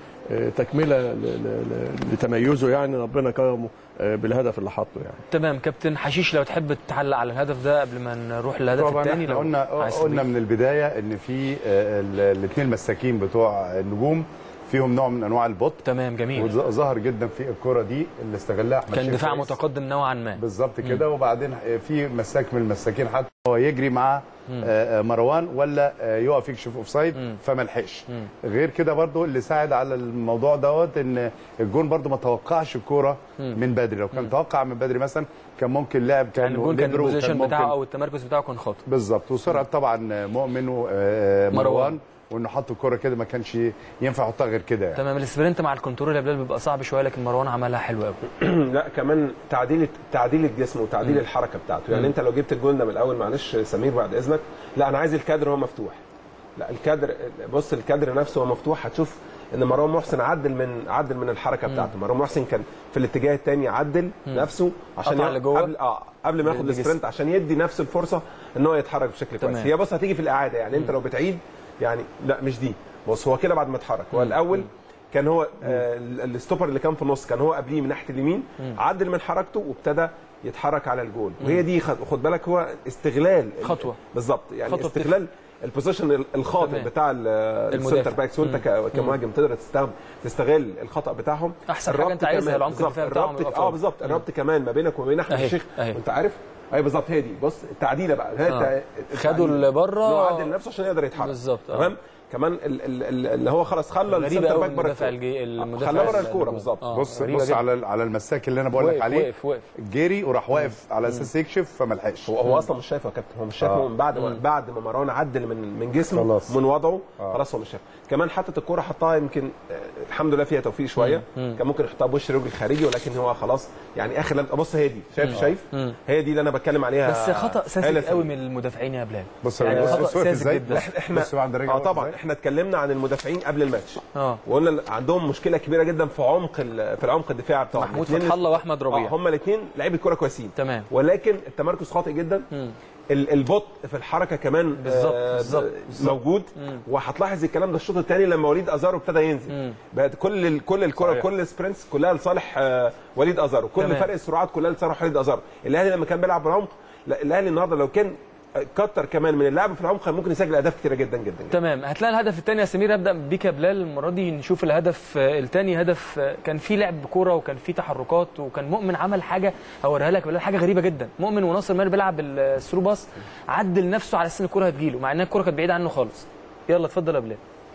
فتكمله ل- ل- ل- لتميزه يعني ربنا كرمه آه، بالهدف اللي حطه يعني تمام كابتن حشيش لو تحب تعلق على الهدف ده قبل ما نروح للهدف طبعا الثاني احنا قلنا قلنا من البدايه ان في الاثنين مساكين بتوع النجوم فيهم نوع من انواع البط تمام جميل وظهر جدا في الكره دي اللي استغلها احمد كان شريف دفاع كويس. متقدم نوعا ما بالظبط كده وبعدين في مساك من المساكين حتى هو يجري مع آه، آه، مروان ولا آه، يقف يكشف اوفسايد فما لحقش غير كده برضو اللي ساعد على الموضوع دوت ان الجون برضو ما توقعش الكوره من بدري لو كان توقع من بدري مثلا كان ممكن لاعب كان يعني الجون كان ليبرو، البوزيشن ممكن- بتاعه او التمركز بتاعه كان خاطئ بالظبط وسرعه طبعا مؤمن ومروان مروان. وانه حط الكوره كده ما كانش ينفع يحطها غير كده يعني تمام السبرنت مع الكنترول يا بلال بيبقى صعب شويه لكن مروان عملها حلو قوي لا كمان تعديل تعديل الجسم وتعديل الحركه بتاعته يعني انت لو جبت الجول ده من الاول معلش سمير بعد اذنك لا انا عايز الكادر هو مفتوح لا الكادر بص الكادر نفسه هو مفتوح هتشوف ان مروان محسن عدل من عدل من الحركه بتاعته مروان محسن كان في الاتجاه الثاني عدل نفسه عشان قطع يا- لجوه. قبل اه قبل ما ياخد بالجسم. السبرنت عشان يدي نفس الفرصه ان هو يتحرك بشكل كويس تمام. هي بص هتيجي في الاعاده يعني انت لو بتعيد يعني لا مش دي بص هو كده بعد ما اتحرك هو الاول كان هو آه ال- الستوبر اللي كان في النص كان هو قبليه من ناحيه اليمين عدل من حركته وابتدى يتحرك على الجول وهي دي خد, خد بالك هو استغلال خطوة. بالظبط يعني خطوة استغلال البوزيشن الخاطئ تمام. بتاع ال- المدافع. السنتر باكس وانت ك- كمهاجم تقدر تستخدم تستغل الخطا بتاعهم أحسن حاجة الربط أنت عايزها كمان- العمق بالظبط، الدفاعي بتاعهم الربط يبقى اه فاضي. بالظبط الربط كمان ما بينك وما بين احمد أهي، الشيخ أهي. انت عارف اي بالظبط هي دي بص التعديله بقى هي آه. التع- خدوا اللي بره. إن هو عدل نفسه عشان يقدر يتحرك بالظبط، آه. تمام كمان ال- ال- ال- اللي هو خلاص خلى غريبة السنتر قوي باك بره المدافع الكورة. الجي- المدافع خلاه بره ال- الكوره بالظبط آه. بص غريبة بص جدا. على على المساك اللي انا بقول لك وقف- عليه وقف- وقف. جري وراح واقف على اساس يكشف فما لحقش هو هو اصلا مش شايفه يا كابتن هو مش شايفه آه. من بعد ما بعد ما مروان عدل من من جسمه خلاص. من وضعه آه. خلاص هو مش شايفه كمان حطت الكوره حطها يمكن آه، الحمد لله فيها توفيق شويه كان ممكن يحطها بوش رجل خارجي ولكن هو خلاص يعني اخر لمسه بص هي دي شايف شايف هي دي اللي انا بتكلم عليها بس خطا هي ساذج اللي قوي من المدافعين يا بلال بص يعني بص خطأ بص واقف ساذج ازاي جدا. بص احنا بص عند الرجل اه واقف طبعا إزاي. احنا اتكلمنا عن المدافعين قبل الماتش اه وقلنا إن عندهم مشكله كبيره جدا في عمق ال- في العمق الدفاعي بتاعهم محمود الاتنين- فتح الله واحمد ربيع. اه هم الاثنين لعيبه كوره كويسين تمام. ولكن التمركز خاطئ جدا ال- البطء في الحركه كمان بالظبط، آه، بالظبط، بالظبط. موجود وهتلاحظ الكلام ده الشوط الثاني لما وليد ازارو ابتدى ينزل بقت كل ال- كل الكره صحيح. كل السبرنتس كلها لصالح آه، وليد ازارو كل تمام. فرق السرعات كلها لصالح وليد ازارو الاهلي لما كان بيلعب بالعمق لا، الاهلي النهارده لو كان كتر كمان من اللعب في العمق كان ممكن يسجل اهداف كتيره جدا جدا, جدا. تمام هتلاقي الهدف الثاني يا سمير ابدا بيك يا بلال المره دي نشوف الهدف الثاني هدف آه، كان فيه لعب كوره وكان فيه تحركات وكان مؤمن عمل حاجه هوريها لك يا بلال حاجه غريبه جدا مؤمن وناصر ماهر بيلعب الثرو باص عدل نفسه على اساس ان الكوره هتجيله مع ان الكوره كانت بعيده عنه خالص يلا اتفضل يا بلال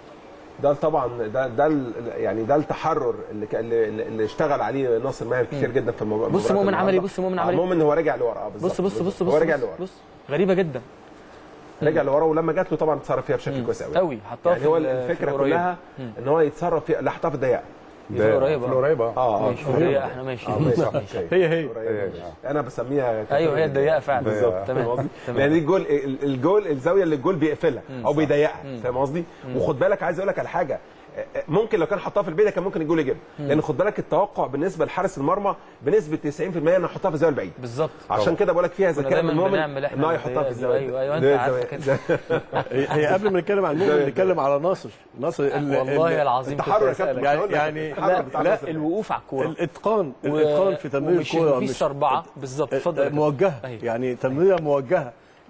ده طبعا ده ده ال- يعني ده التحرر اللي ك- اللي, اللي اشتغل عليه ناصر ماهر كتير جدا في المباراه بص المباراة مؤمن عمل ايه؟ النهاردة. بص مؤمن آه، عمل ايه؟ مؤمن هو رجع لورا آه، بالظبط بص بص بص هو بص رجع بص, لورا بص غريبه جدا رجع لورا ولما جات له طبعا اتصرف فيها بشكل كويس قوي قوي حطها يعني في هو ال- في الفكره القريب. كلها ان هو يتصرف فيها لا حطها في الضيقه في القريبة. في القريبه اه اه ماشي الضيقه احنا ماشي آه، ماشي. هي هي قريبة. انا بسميها ايوه هي الضيقه فعلا بالظبط تمام فاهم قصدي؟ تمام يعني الجول ال- الجول الزاويه اللي الجول بيقفلها او بيضيقها فاهم قصدي؟ وخد بالك عايز اقول لك على حاجه ممكن لو كان حطها في البيت كان ممكن الجول يجيبها لان خد بالك التوقع بالنسبه لحارس المرمى بنسبه 90% انه يحطها في الزاويه البعيده بالظبط عشان كده بقول لك فيها كنا ذكاء من دايما المؤمن بنعمل ان هو احنا يحطها في الضيقة دي. الزاويه ايوه ايوه انت ده عارفه الزاوية. كده هي هي قبل ما نتكلم عن المؤمن نتكلم على ناصر ناصر ال- والله ال- العظيم كنت التحرر يا أسألك. كابتن يعني هقول لك يعني التحرر لا بتاع لا ناصر. الوقوف على الكوره الاتقان و- الاتقان في تمرير ومش الكوره مفيش اربعه بالظبط اتفضل يا كابتن. موجهه أيوة. يعني تمريره موجهه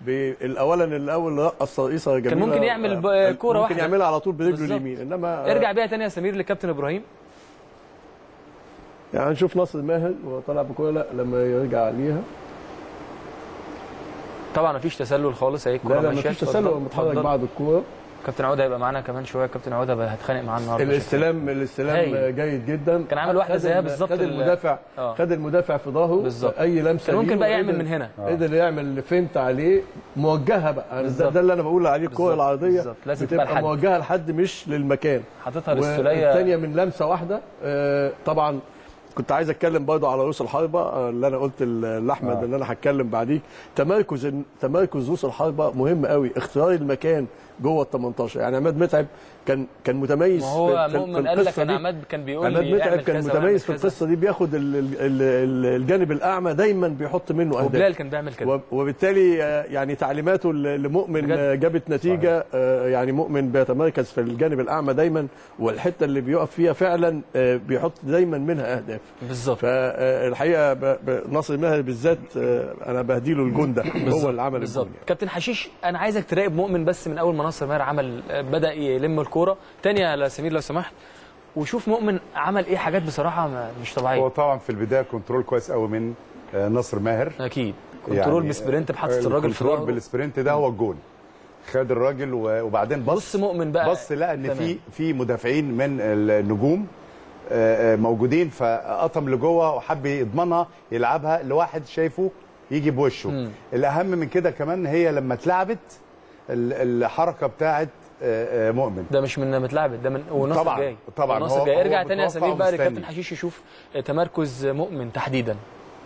اولا الاول رقص رئيسه جميله ممكن يعمل ب- آه، كورة ممكن واحدة. يعملها على طول برجله بالظبط. اليمين انما آه، ارجع بيها تاني يا سمير لكابتن ابراهيم يعني نشوف ناصر ماهر وهو طالع بكوره لا لما يرجع ليها طبعا مفيش تسلل خالص اهي الكوره لا لا ماشيه مفيش تسلل هو متحرك اتفضل. بعد الكوره كابتن عوده هيبقى معانا كمان شويه كابتن عوده بقى هتخانق معاه النهارده الاستلام الاستلام هايل. جيد جدا كان عامل واحدة خد زيها ال- بالظبط خد ال- المدافع آه. خد المدافع في ظهره بالظبط. اي لمسه كان ممكن ليه بقى وقدر- يعمل من هنا. قدر يعمل فينت عليه موجهه بقى يعني ده, بالظبط. ده اللي انا بقول عليه الكوره بالظبط. العرضيه بالظبط. لازم تبقى بتبقى لحد. موجهه لحد مش للمكان حاططها للسوليه والثانيه من لمسه واحده آه، طبعا كنت عايز اتكلم برضه على رؤوس الحربه آه، اللي انا قلت ل- لاحمد آه. ان انا هتكلم بعديه تمركز تمركز رؤوس الحربه مهم قوي اختيار المكان جوه ال 18 يعني عماد متعب كان كان متميز ما هو في- في- في مؤمن قال لك القصة انا دي. عماد كان بيقول عماد لي متعب اعمل كان كذا واعمل متميز في كذا. القصه دي بياخد ال- ال- ال- الجانب الاعمى دايما بيحط منه اهداف وبلال كان بيعمل كده وب- وبالتالي آه، يعني تعليماته ل- لمؤمن بجد؟ آه، جابت نتيجه آه، يعني مؤمن بيتمركز في الجانب الاعمى دايما والحته اللي بيقف فيها فعلا آه، بيحط دايما منها اهداف بالظبط فالحقيقه ب- ب- ناصر ماهر بالذات آه، انا بهديله الجون ده هو اللي عمل بالظبط الجون يعني. كابتن حشيش انا عايزك تراقب مؤمن بس من اول ما ناصر ماهر عمل بدا يلم الكوره تاني يا سمير لو سمحت وشوف مؤمن عمل ايه حاجات بصراحه ما مش هو طبيعيه طبعا في البدايه كنترول كويس قوي من آه، نصر ماهر اكيد كنترول بسبرنت بحطت الراجل في الكنترول ظهره بالسبرنت ده هو الجول خد الراجل و- وبعدين بص بص مؤمن بقى بص لقى ان تمام. في في مدافعين من النجوم آه، آه، موجودين فقطم لجوه وحب يضمنها يلعبها لواحد شايفه يجي بوشه مم. الاهم من كده كمان هي لما اتلعبت ال- الحركه بتاعت آه، آه، مؤمن ده مش من متلعبت ده من وناصر طبعا، جاي طبعا. وناصر هو- جاي هو ارجع تاني يا متوقع سمير بقى ومستني. لكابتن حشيش يشوف تمركز مؤمن تحديدا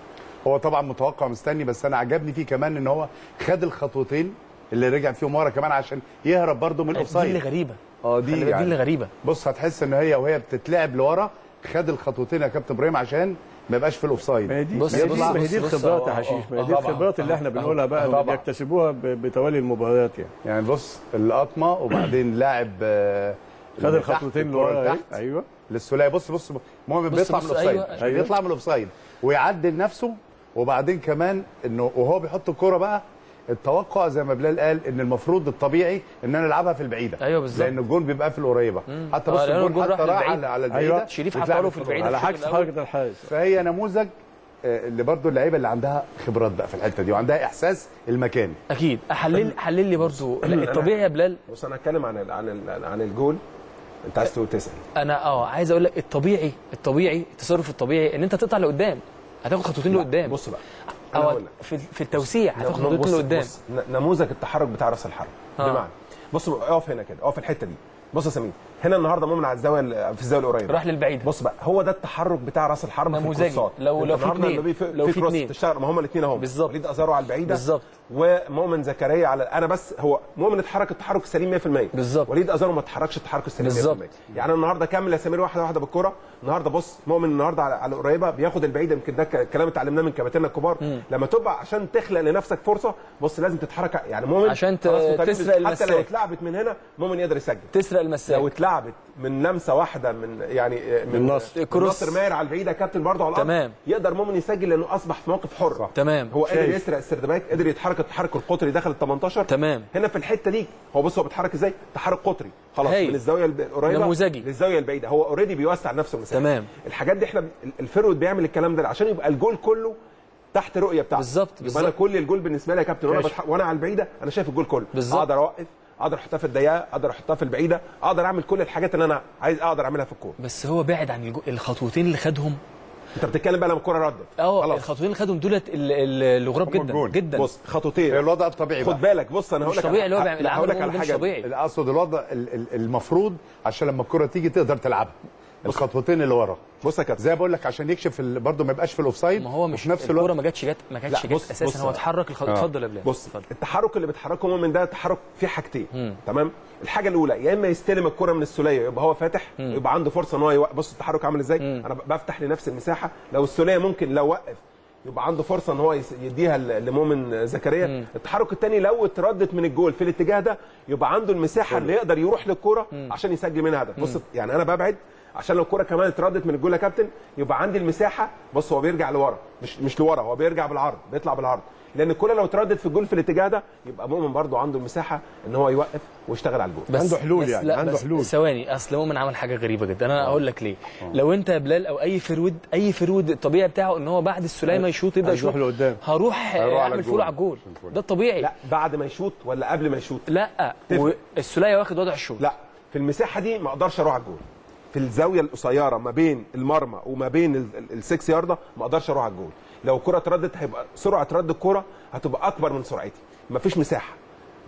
هو طبعا متوقع مستني بس انا عجبني فيه كمان ان هو خد الخطوتين اللي رجع فيهم ورا كمان عشان يهرب برده من دي اللي الاوفسايد غريبه اه خلي دي بالك دي يعني اللي غريبه بص هتحس ان هي وهي بتتلعب لورا خد الخطوتين يا كابتن ابراهيم عشان ما يبقاش في الاوفسايد ما هي دي بص- ما هي دي- بص- ما هي دي بص- الخبرات بص- يا آه، حشيش ما هي آه، دي طبعاً، الخبرات اللي احنا طبعاً. بنقولها بقى اللي طبعاً. بيكتسبوها ب- بتوالي المباريات يعني يعني بص القطمه وبعدين لاعب آه، خد اللي تحت الخطوتين الكرة لورا تحت أهي. ايوه للسوليه بص بص مؤمن بص- بيطلع بص، من الاوفسايد أيوة، أيوة. بيطلع من الاوفسايد ويعدل نفسه وبعدين كمان انه وهو بيحط الكرة بقى التوقع زي ما بلال قال ان المفروض الطبيعي ان انا العبها في البعيده أيوة بالظبط. لان الجون بيبقى في القريبه حتى بص آه، لأن الجون الجون راح حتى راح للبعيد. على على البعيده أيوة. شريف بتلعب حطها له في البعيدة. على الشوط عكس الأول. حركه الحارس فهي نموذج آه، اللي برضو اللعيبه اللي عندها خبرات بقى في الحته دي وعندها احساس المكان اكيد احلل حلل لي برضو لا، الطبيعي يا بلال بص انا هتكلم عن ال عن ال عن الجول انت عايز تقول تسال انا اه عايز اقول لك الطبيعي الطبيعي التصرف الطبيعي ان انت تقطع لقدام هتاخد خطوتين لقدام بص بقى انا او هقول لك في في التوسيع هتاخد نم- خطوتين بص- لقدام بص ن- نموذج التحرك بتاع راس الحرب آه. بمعنى بص اقف هنا كده اقف في الحته دي بص يا سمير هنا النهارده مؤمن على الزاويه ال- في الزاويه القريبه راح للبعيد بص بقى هو ده التحرك بتاع راس الحرب في نموذجي. الكورسات لو- أنت لو في النهاردة اتنين. اللي في لو في في كروس اتنين. تشتغل ما هم الاثنين اهم بالظبط. وليد ازارو على البعيده بالظبط. ومؤمن زكريا على انا بس هو مؤمن اتحرك التحرك السليم 100% بالظبط. وليد ازارو ما اتحركش التحرك السليم 100% بالظبط. يعني أنا النهارده كمل يا سمير واحده واحده بالكره النهارده بص مؤمن النهارده على, على القريبه بياخد البعيده يمكن ده ك- كلام اتعلمناه من كباتننا الكبار لما تبقى عشان تخلق لنفسك فرصه بص لازم تتحرك يعني مؤمن عشان ت- خلاص وتقريباً تسرق حتى المساك. لو اتلعبت من هنا مؤمن يقدر يسجل تسرق لو المساك اتلعبت من لمسه واحده من يعني من نصر. من كروس. نصر ماهر على البعيده كابتن برضه على الارض تمام. يقدر مؤمن يسجل لانه اصبح في موقف حر تمام هو قدر شايف. يسرق السردباك قدر يتحرك التحرك القطري داخل ال 18 تمام. هنا في الحته دي هو بص هو بيتحرك ازاي تحرك قطري خلاص هايل. من الزاويه الب- القريبه نموذجي. للزاويه البعيده هو اوريدي بيوسع نفسه المساحه تمام. الحاجات دي احنا الفيرود بيعمل الكلام ده عشان يبقى الجول كله تحت رؤيه بتاعته بالظبط، يبقى بالظبط. انا كل الجول بالنسبه لي يا كابتن وانا كاشف. بتح... وانا على البعيده انا شايف الجول كله بالظبط. اقدر اوقف اقدر احطها في الضيقه اقدر احطها في البعيده اقدر اعمل كل الحاجات اللي انا عايز اقدر اعملها في الكوره بس هو بعد عن الجو... الخطوتين اللي خدهم انت بتتكلم بقى لما الكوره ردت اه خلاص. الخطوتين اللي خدهم دولت ال- ال- اللي غراب هم جدا الجول. جدا بص خطوتين الوضع الطبيعي خد بقى بالك بص انا هقول مش لك طبيعي اللي هو على- بيعمل- لا، هقول لك اللي على عمله ده مش حاجه طبيعي. اقصد الوضع ال- ال- المفروض عشان لما الكره تيجي تقدر تلعبها الخطوتين اللي ورا بص يا كابتن زي ما بقول لك عشان يكشف ال- برضه ما يبقاش في الاوفسايد ما هو مش وفي نفس الكوره الوقت ما جاتش جت ما لا، جاتش جت بص- اساسا بص. هو اتحرك الخ... آه. اتفضل يا بلال بص اتفضل. التحرك اللي بيتحركه مؤمن ده تحرك فيه حاجتين تمام الحاجه الاولى يا اما يستلم الكره من السوليه يبقى هو فاتح يبقى عنده فرصه ان هو يوقف بص التحرك عامل ازاي انا ب- بفتح لنفسي المساحه لو السوليه ممكن لو وقف يبقى عنده فرصه ان هو يس- يديها ل- لمؤمن زكريا التحرك الثاني لو اتردت من الجول في الاتجاه ده يبقى عنده المساحه اللي يقدر يروح للكره عشان يسجل منها هدف بص يعني انا ببعد عشان لو الكره كمان اتردت من الجول يا كابتن يبقى عندي المساحه بص هو بيرجع لورا مش مش لورا هو بيرجع بالعرض بيطلع بالعرض لان الكره لو اتردت في الجول في الاتجاه ده يبقى مؤمن برضه عنده المساحه ان هو يوقف ويشتغل على الجول بس عنده حلول بس يعني، لا عنده بس حلول. ثواني اصل مؤمن عمل حاجه غريبه جدا انا اقول لك ليه لو انت يا بلال او اي فرود اي فرود الطبيعي بتاعه ان هو بعد السليمه يشوط يبدا هيروح يشوط لقدام. هروح هيروح على اعمل الجول. فول على الجول ده الطبيعي لا بعد ما يشوط ولا قبل ما يشوط لا تفرق. والسليه واخد وضع الشوط لا في المساحه دي ما اقدرش اروح على الجول في الزاويه القصيره ما بين المرمى وما بين ال- ال- السكس يارده ما اقدرش اروح على الجول لو الكره اتردت هيبقى سرعه رد الكره هتبقى اكبر من سرعتي مفيش مساحه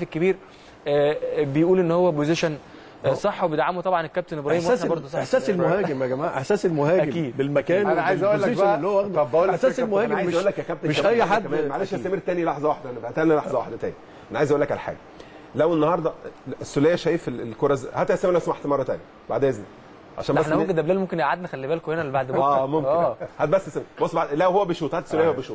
الهداف الكبير آه، بيقول ان هو بوزيشن آه، صح وبيدعمه طبعا الكابتن ابراهيم احساس واحنا برضه صح احساس المهاجم يا جماعه احساس المهاجم أكيد. بالمكان انا عايز اقول لك والبوزيشن بقى اللي هو واخده طب بقول لك احساس فكرة، المهاجم انا عايز مش اقول لك يا كابتن مش كمان اي حاجة حد كمان. معلش يا أكيد. سمير تاني لحظه واحده انا بقى تاني لحظه واحده تاني انا عايز اقول لك على حاجه لو النهارده السوليه شايف ال- الكره ز- هات يا سامي لو سمحت مره تانيه بعد اذنك عشان لا بس احنا ن- ممكن دبلال ممكن يقعدنا خلي بالكم هنا اللي بعد بكره اه ممكن اه هات بس سامي بص بعد لو هو بيشوط هات السوليه وهو بيشوط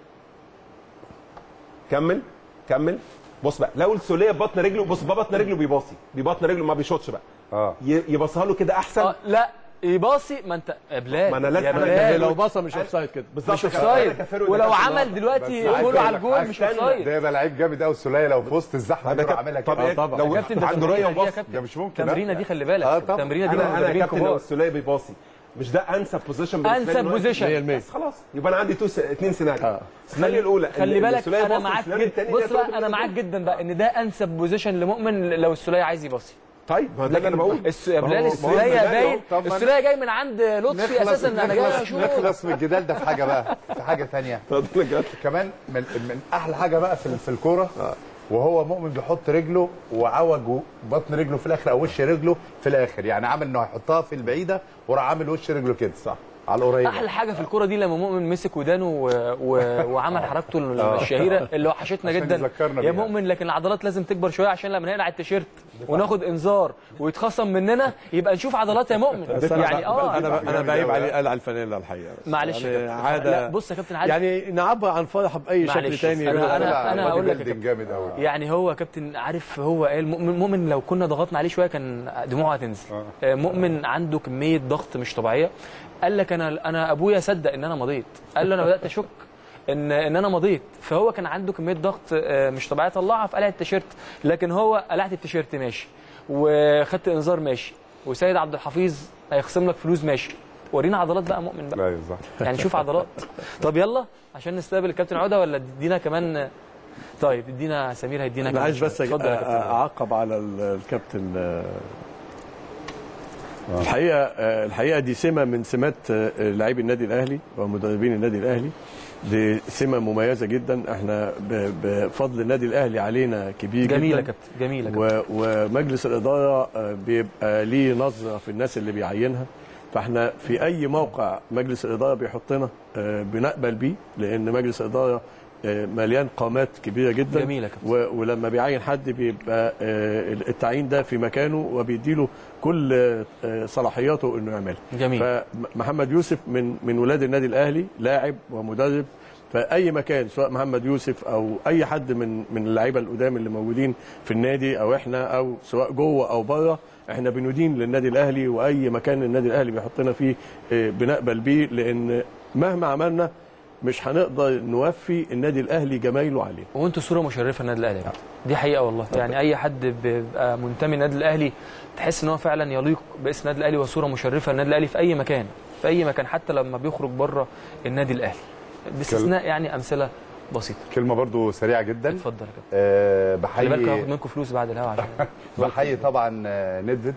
كمل كمل بص بقى لو السوليه ببطن رجله بص ببطن رجله بيباصي ببطن رجله ما بيشوطش بقى اه ي- يبصها له كده احسن آه، لا يباصي ما انت يا بلال ما أنا لازم- يا أنا بلال كان لو باصه مش اوف سايد كده بالظبط مش كده. اوف سايد أنا كفرق ولو ودفع عمل النهاردة. دلوقتي بس عايز فولو أقول على لك الجول حاجة مش اوف تانية. سايد ده يبقى لعيب جامد قوي السوليه لو في وسط الزحمه ده ده كان- عاملها طب كده إيه؟ طبعا. لو يا كابتن ده عنده رؤيه التمرينة دي يا وباص كابتن ده مش ممكن التمرينه دي خلي بالك آه، طبعا. التمرينه دي انا انا مدربين كابتن لو كبار السوليه بيباصي مش ده انسب بوزيشن انسب بوزيشن بس خلاص يبقى انا عندي تو س... اثنين سيناريو آه. السيناريو الاولى خلي إن بالك السولية انا باص، معاك السيناريو جدا التاني بص ده بقى تاخد انا من معاك جدا بقى ان ده انسب بوزيشن لمؤمن لو السوليه عايز يباصي طيب ما ده اللي انا بقول الس- يا ما بلال هو- ما هو السوليه السيناريو باين طب ما السوليه جاي من عند لطفي اساسا انا جاي نخلص, اشوف نخلص من الجدال ده في حاجه بقى في حاجه ثانيه كمان من, من احلى حاجه بقى في, في الكوره وهو مؤمن بيحط رجله وعوج بطن رجله في الاخر او وش رجله في الاخر يعني عامل انه هيحطها في البعيده وراح عامل وش رجله كده صح على القريب احلى حاجه في الكوره دي لما مؤمن مسك ودانه و... و... وعمل حركته الشهيره اللي وحشتنا عشان جدا يذكرنا يا بيها. مؤمن لكن العضلات لازم تكبر شويه عشان لما نقلع التيشيرت وناخد انذار ويتخصم مننا يبقى نشوف عضلات يا مؤمن بس أنا يعني اه انا انا جامد بعيب أوي. عليه قلع الفانيلا الحقيقه بس. معلش يا يعني كابتن. عاده لا بص يا كابتن عادل يعني نعبر عن فرحه باي شكل معلش. تاني أنا- غير- أنا- لا، أنا بودي هقول لك يا بيلدينج جامد قوي يعني هو كابتن عارف هو قال مؤمن, مؤمن لو كنا ضغطنا عليه شويه كان دموعه هتنزل آه. مؤمن عنده كميه ضغط مش طبيعيه قال لك انا انا ابويا صدق ان انا مضيت قال له انا بدات اشك ان ان انا مضيت فهو كان عنده كميه ضغط آه، مش طبيعيه طلعها في قلعه التيشيرت لكن هو قلعت التيشيرت ماشي وخدت انذار ماشي وسيد عبد الحفيظ هيخصم لك فلوس ماشي ورينا عضلات بقى مؤمن بقى لا صح يعني شوف عضلات طب يلا عشان نستقبل الكابتن عوده ولا تدينا كمان طيب ادينا سمير هيدينا انا كمان عايز شوية. بس اتفضل يا أ- كابتن اعقب على ال- الكابتن آه، الحقيقه آه، الحقيقه دي سمه من سمات آه، لاعبي النادي الاهلي ومدربين النادي الاهلي دي سمه مميزه جدا احنا ب- بفضل النادي الاهلي علينا كبير جميله يا جدا كابتن جميله يا كابتن. و- ومجلس الاداره آه، بيبقى ليه نظره في الناس اللي بيعينها فاحنا في اي موقع مجلس الاداره بيحطنا آه، بنقبل بيه لان مجلس الاداره آه، مليان قامات كبيره جدا جميلة يا كابتن. و- ولما بيعين حد بيبقى آه، التعيين ده في مكانه وبيديله كل آه، صلاحياته انه يعملها جميل. فمحمد يوسف من من ولاد النادي الاهلي لاعب ومدرب فاي مكان سواء محمد يوسف او اي حد من من اللعيبه القدام اللي موجودين في النادي او احنا او سواء جوه او بره احنا بندين للنادي الاهلي واي مكان النادي الاهلي بيحطنا فيه آه، بنقبل بيه لان مهما عملنا مش هنقدر نوفي النادي الاهلي جمايله عليه وانتوا صوره مشرفه للنادي الاهلي يا كابتن. دي حقيقه والله يعني اي حد بيبقى منتمي للنادي الاهلي تحس ان هو فعلا يليق باسم النادي الاهلي وصوره مشرفه للنادي الاهلي في اي مكان في اي مكان حتى لما بيخرج بره النادي الاهلي باستثناء يعني امثله بسيطه كلمه برضو سريعه جدا اتفضل يا كابتن أه خلي بالكم هاخد بحيي منكم فلوس بعد الهوا عشان بحيي طبعا آه، ندفد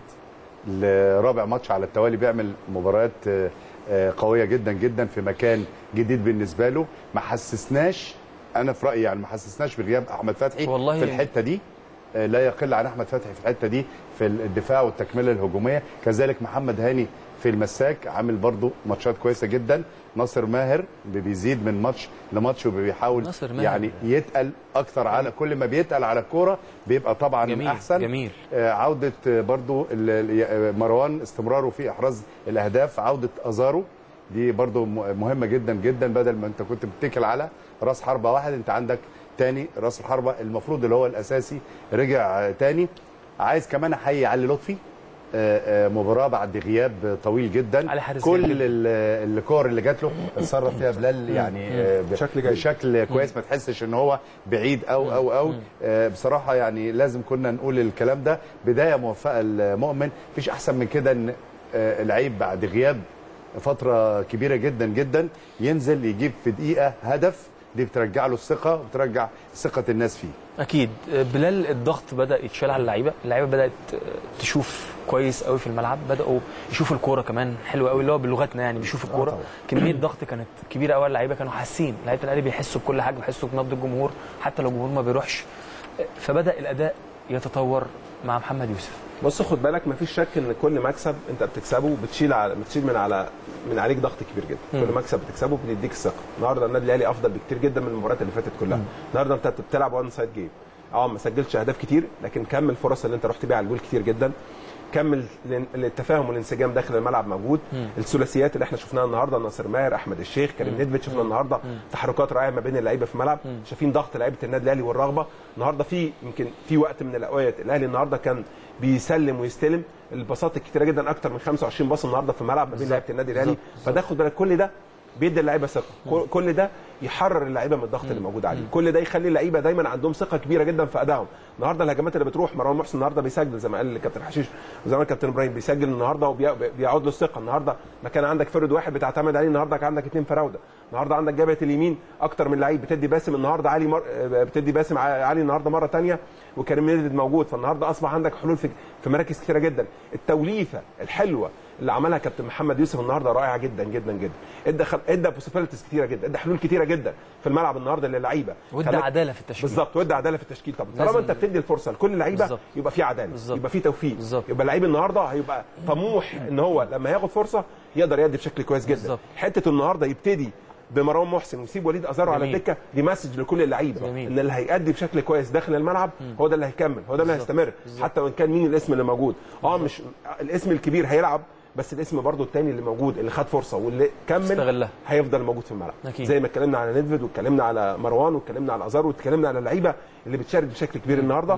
لرابع ماتش على التوالي بيعمل مباريات آه، آه، قويه جدا جدا في مكان جديد بالنسبه له ما حسسناش انا في رايي يعني ما حسسناش بغياب احمد فتحي والله في الحته دي آه، لا يقل عن احمد فتحي في الحته دي في الدفاع والتكمله الهجوميه كذلك محمد هاني في المساك عامل برضو ماتشات كويسه جدا ناصر ماهر اللي بيزيد من ماتش لماتش وبيحاول ناصر ماهر. يعني يتقل اكتر على كل ما بيتقل على الكوره بيبقى طبعا جميل احسن جميل آه، عودة آه، برضو ال- ال- آه، مروان استمراره في إحراز الأهداف عودة أزارو دي برضو م- مهمة جدا جدا بدل ما أنت كنت بتتكل على راس حربة واحد أنت عندك تاني راس الحربة المفروض اللي هو الأساسي رجع آه، تاني عايز كمان أحيي علي لطفي آه، آه، مباراة بعد غياب طويل جدا علي حارس كل جامد. ال- الكور اللي جات له اتصرف فيها بلال يعني آه، ب- بشكل جيد. بشكل كويس ما تحسش ان هو بعيد او او او آه، بصراحه يعني لازم كنا نقول الكلام ده بدايه موفقه لمؤمن مفيش احسن من كده ان آه، لعيب بعد غياب فتره كبيره جدا جدا ينزل يجيب في دقيقه هدف دي بترجع له الثقه وبترجع ثقه الناس فيه اكيد بلال الضغط بدا يتشال على اللعيبه اللعيبه بدات تشوف كويس قوي في الملعب بداوا يشوفوا الكوره كمان حلوه قوي اللي هو بلغتنا يعني بيشوف الكوره كميه ضغط كانت كبيره قوي على اللعيبه كانوا حاسين لعيبه الاهلي بيحسوا بكل حاجه بيحسوا بنبض الجمهور حتى لو الجمهور ما بيروحش فبدا الاداء يتطور مع محمد يوسف بص خد بالك مفيش شك ان كل مكسب انت بتكسبه بتشيل على بتشيل من على من عليك ضغط كبير جدا كل مكسب بتكسبه بتديك الثقه النهارده النادي الاهلي افضل بكتير جدا من المباريات اللي فاتت كلها النهارده انت بتلعب وان سايد جيم اه ما سجلتش اهداف كتير لكن كم الفرص اللي انت رحت بيها على الجول كتير جدا كم ال- ال- التفاهم والانسجام داخل الملعب موجود مم. الثلاثيات اللي احنا شفناها النهارده ناصر ماهر احمد الشيخ كريم نيدفيد شفنا النهارده تحركات رائعه ما بين اللعيبه في الملعب شايفين ضغط لعيبه النادي الاهلي والرغبه النهارده في يمكن في وقت من الاوقات الاهلي النهارده كان بيسلم ويستلم الباصات الكتيره جدا اكتر من 25 باص النهارده في الملعب ما بين لعيبه النادي الاهلي فده خد بالك كل ده بيدي اللعيبه ثقه كل- كل ده يحرر اللعيبه من الضغط اللي موجود عليه كل ده يخلي اللعيبه دايما عندهم ثقه كبيره جدا في ادائهم النهارده الهجمات اللي بتروح مروان محسن النهارده بيسجل زي ما قال الكابتن حشيش وزي ما قال الكابتن ابراهيم بيسجل النهارده وبيعود له الثقه النهارده ما كان عندك فرد واحد بتعتمد عليه النهارده كان عندك اثنين فراوده النهارده عندك جبهه اليمين اكتر من لعيب بتدي باسم النهارده علي مر... بتدي باسم علي النهارده مره ثانيه وكريم نيدفيد موجود فالنهارده اصبح عندك حلول في في مراكز كثيره جدا التوليفه الحلوه اللي عملها كابتن محمد يوسف النهارده رائعه جدا جدا جدا ادى خل... ادى بوسيبيليتيز كثيره جدا ادى حلول كثيره جدا في الملعب النهارده للعيبه وادى خلاك- عداله في التشكيل بالظبط وادى عداله في التشكيل طبعا لازم- طالما انت بتدي الفرصه لكل اللعيبه بالظبط. يبقى في عداله بالظبط. يبقى في توفيق بالظبط. يبقى اللعيب النهارده هيبقى طموح ان هو لما ياخد فرصه يقدر يأدي بشكل كويس جدا بالظبط. حته النهارده يبتدي بمروان محسن ويسيب وليد ازارو على جميل. الدكه دي مسج لكل اللعيبه جميل. ان اللي هيأدي بشكل كويس داخل الملعب هو ده اللي هيكمل هو ده اللي هيستمر حتى وان كان مين الاسم اللي موجود اه مش الاسم الكبير هيلعب بس الاسم برضو التاني اللي موجود اللي خد فرصه واللي كمل استغلها. هيفضل موجود في الملعب أكيد. زي ما اتكلمنا على نيدفيد واتكلمنا على مروان واتكلمنا على ازارو واتكلمنا على اللعيبه اللي بتشارك بشكل كبير النهارده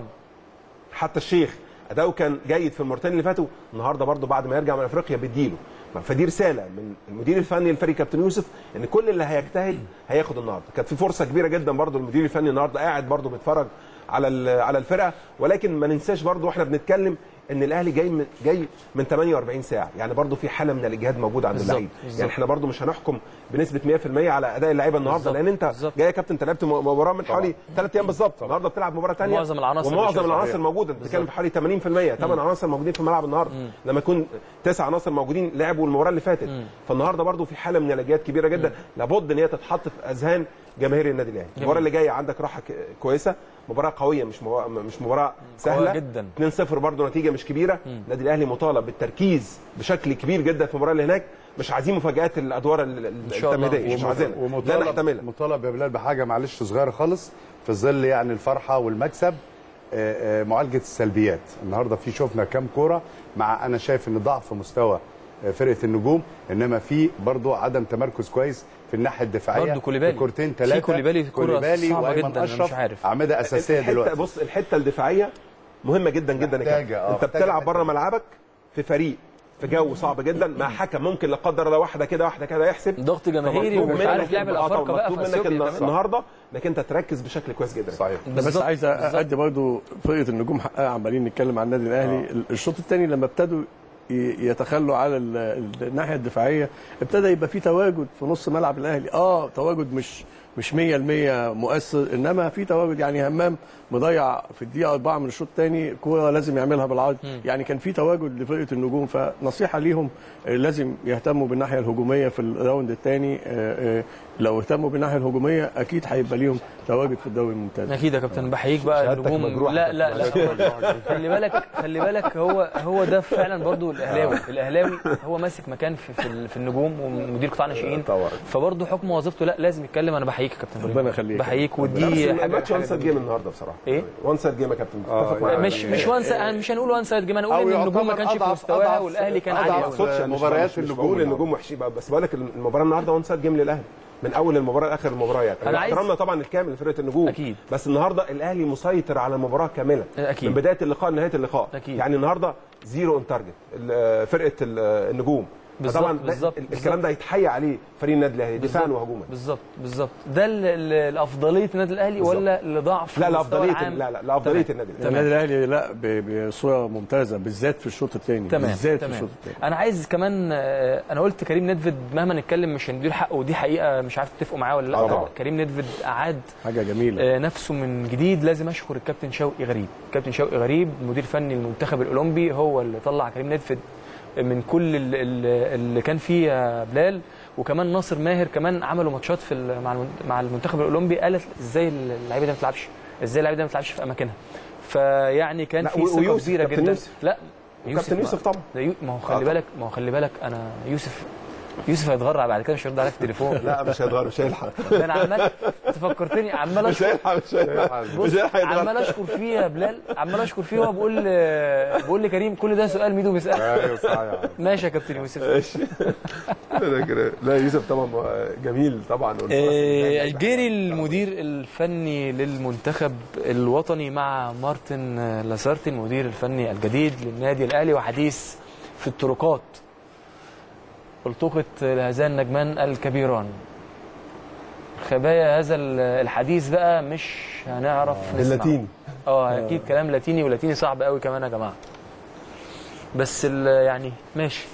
حتى الشيخ اداؤه كان جيد في المرتين اللي فاتوا النهارده برضو بعد ما يرجع من افريقيا بيديله فدي رساله من المدير الفني للفريق كابتن يوسف ان كل اللي هيجتهد هياخد النهارده كانت في فرصه كبيره جدا برضو المدير الفني النهارده قاعد برضو بيتفرج على ال- على الفرقه ولكن ما ننساش برضو واحنا بنتكلم ان الاهلي جاي من جاي من 48 ساعه يعني برضو في حاله من الاجهاد موجوده عند بالظبط، اللعيب بالظبط. يعني احنا برضو مش هنحكم بنسبه 100% على اداء اللعيبه النهارده بالظبط، لان انت بالظبط. جاي يا كابتن انت لعبت مباراه من حوالي ثلاث ايام بالظبط النهارده بتلعب مباراه ثانيه معظم العناصر ومعظم مش العناصر صحيح. موجوده انت بتتكلم في حوالي 80% ثمان عناصر موجودين في الملعب النهارده لما يكون تسع عناصر موجودين لعبوا المباراه اللي فاتت فالنهارده برضو في حاله من الاجهاد كبيره جدا لابد ان هي تتحط في اذهان جماهير النادي الاهلي المباراه اللي جايه عندك راحه ك- كويسه مباراه قويه مش مباراه مش مباراه سهله جدا. 2-0 برضه نتيجه مش كبيره النادي الاهلي مطالب بالتركيز بشكل كبير جدا في المباراه اللي هناك مش عايزين مفاجات الادوار ال- ال- شاء الله. التمهيديه مش عايزينها لا ومطالب نحتملها مطالب يا بلال بحاجه معلش صغيره خالص في ظل يعني الفرحه والمكسب آه، آه، معالجه السلبيات النهارده في شفنا كام كوره مع انا شايف ان ضعف مستوى آه، فرقه النجوم انما في برضو عدم تمركز كويس في الناحيه الدفاعيه برضو كوليبالي. في كورتين في ثلاثه كوليبالي كرة صعبة جدا، أنا مش عارف. اعمده اساسيه الحته دلوقتي بص الحته الدفاعيه مهمه جدا جدا يا محتاجة، كابتن. آه، انت محتاجة بتلعب الحتة بره دي. ملعبك في فريق في جو صعب جدا مع حكم ممكن لا قدر الله واحده كده واحده كده يحسب ضغط جماهيري فمطلوب ومش منك- عارف لعب آه، الافارقه طبعاً بقى مطلوب في منك اثيوبيا الن- كمان. النهارده انك انت تركز بشكل كويس جدا صحيح بس بالظبط، عايز بالظبط. ادي برضو فرقه النجوم حقها عمالين نتكلم عن النادي الاهلي الشوط الثاني لما ابتدوا ي- يتخلوا على ال- ال- الناحيه الدفاعيه ابتدى يبقى في تواجد في نص ملعب الاهلي اه تواجد مش مش 100% مؤثر انما في تواجد يعني همام مضيع في الدقيقه 4 من الشوط الثاني كوره لازم يعملها بالعرض يعني كان في تواجد لفرقه النجوم فنصيحه ليهم آه، لازم يهتموا بالناحيه الهجوميه في الراوند الثاني لو اهتموا بالناحيه الهجوميه اكيد هيبقى ليهم تواجد في الدوري الممتاز اكيد يا كابتن بحييك بقى شهادتك النجوم مجروحة لا يا لا لا هو- خلي بالك خلي بالك هو هو ده فعلا برضو الاهلاوي الاهلاوي هو ماسك مكان في في, ال- في النجوم ومدير قطاع ناشئين طبعا. فبرضو حكم وظيفته لا لازم يتكلم انا بحييك يا كابتن إبراهيم. ربنا يخليك. بحييك بس ودي حاجه الماتش حاجة وان سايد جيم النهارده بصراحه إيه؟ وان سايد جيم يا كابتن اتفق معاك مش مش وان سايد مش هنقول وان سايد جيم أو هنقول ان النجوم ما يعتبر كانش في أضعف- مستواها أضعف- والاهلي كان أضعف عالي ما أوي. اقصدش مباريات مباريات مش النجوم بقول النهاردة. النجوم وحشين بقى، بس بقول لك المباراه النهارده وان سايد جيم للاهلي من اول المباراه لاخر المباراه يعني أنا عايز- احترامنا طبعا الكامل لفرقه النجوم أكيد. بس النهارده الاهلي مسيطر على المباراه كامله أكيد. من بدايه اللقاء لنهايه اللقاء أكيد. يعني النهارده زيرو اون تارجت فرقه ال- النجوم بالظبط، طبعا بالظبط، الكلام ده هيتحيى عليه فريق النادي الاهلي دفاعا وهجوما بالظبط بالظبط ده ال- ال- الافضليه النادي الاهلي ولا لضعف لا لا المستوى افضليه العام؟ لا لا لا افضليه تمام. النادي الاهلي النادي الاهلي لا ب- بصوره ممتازه بالذات في الشوط الثاني تمام بالذات في تمام الشوط الثاني انا عايز كمان آه، انا قلت كريم ندفد مهما نتكلم مش هنديله حقه ودي حقيقه مش عارف تتفقوا معاه ولا لا آه طبعا. كريم ندفد اعاد حاجه جميله آه، نفسه من جديد لازم اشكر الكابتن شوقي غريب الكابتن شوقي غريب مدير فني المنتخب الاولمبي هو اللي طلع كريم ندفد من كل ال- ال- اللي كان فيه يا بلال وكمان ناصر ماهر كمان عملوا ماتشات في ال- مع المن- مع المنتخب الاولمبي قالت ازاي اللعيبه دي ما بتلعبش ازاي اللعيبه دي ما بتلعبش في اماكنها فيعني كان لا، في و- ثقه ويوسف، كبيره كابتن جدا يوسف. لا كابتن ما- يوسف طبعا ده يو- ما هو خلي آه. بالك ما هو خلي بالك انا يوسف يوسف هيتغرع بعد كده مش هيرد عليك في التليفون لا مش هيتغير مش هيلحق ده انا عمال تفكرتني عمال مش اشكر هيلحق مش هيلحق بص مش هيلحق يتغير. عمال اشكر فيه يا بلال عمال اشكر فيه وهو بيقول بيقول لي كريم كل ده سؤال ميدو بيسال ايوه صحيح ماشي يا كابتن يوسف ماشي ده كده لا يوسف طبعا جميل طبعا والفرص آه، اللي الجيري المدير الفني للمنتخب الوطني مع مارتن آه، لاسارتي المدير الفني الجديد للنادي الاهلي وحديث في الطرقات التقط هذان النجمان الكبيران خبايا هذا ال- الحديث بقى مش هنعرف نسمع باللاتيني اه اكيد كلام لاتيني ولاتيني صعب قوي كمان يا جماعه بس ال- يعني ماشي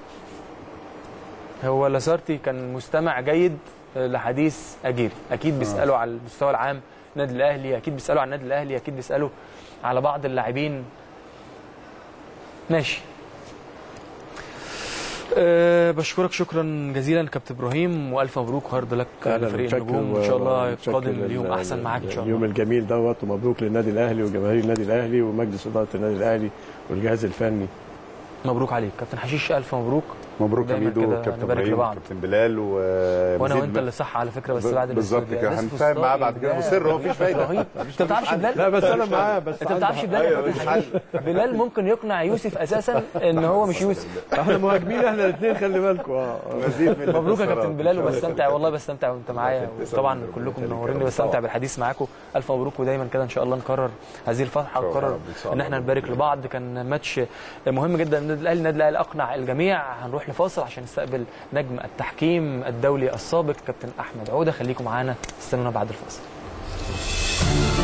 هو لاسارتي كان مستمع جيد لحديث اجيري اكيد بيسالوا على المستوى العام النادي الاهلي اكيد بيسالوا على النادي الاهلي اكيد بيسالوا على بعض اللاعبين ماشي أه بشكرك شكرا جزيلا كابتن ابراهيم والف مبروك هارد لك أهلاً لفريق ومتشكر النجوم ان شاء الله ومتشكر قادم لل- اليوم احسن معاك ان شاء الله اليوم الجميل دوت ومبروك للنادي الاهلي وجماهير النادي الاهلي ومجلس اداره النادي الاهلي والجهاز الفني مبروك عليك كابتن حشيش الف مبروك مبروك يا دايماً ميدو كده كابتن نبارك ابراهيم لبعض. كابتن بلال و وانا مزيد وانت من- اللي صح على فكره بس ب- بعد بالظبط الاستوديو. كده. ده هنتفاهم اسمه معاه بعد كده. ستاري. مصر، هو مفيش فايدة. رهيب انت ما بتعرفش بلال لا بس انا معاه بس انت ما بتعرفش بلال يا كابتن حشيش بلال ممكن يقنع يوسف اساسا ان هو مش يوسف احنا مهاجمين احنا الاثنين خلي بالكم اه مزيد من مبروك يا الانتصارات. كابتن بلال وبستمتع والله بستمتع وانت معايا طبعا كلكم منوريني بستمتع بالحديث معاكم الف مبروك ودايما كده ان شاء الله نكرر هذه الفرحه الله ونكرر رب، إن شاء ان الله. احنا نبارك لبعض كان ماتش مهم جدا النادي الاهلي النادي الاهلي اقنع الجميع هنروح لفاصل عشان نستقبل نجم التحكيم الدولي السابق كابتن احمد عوده خليكم معانا استنونا بعد الفاصل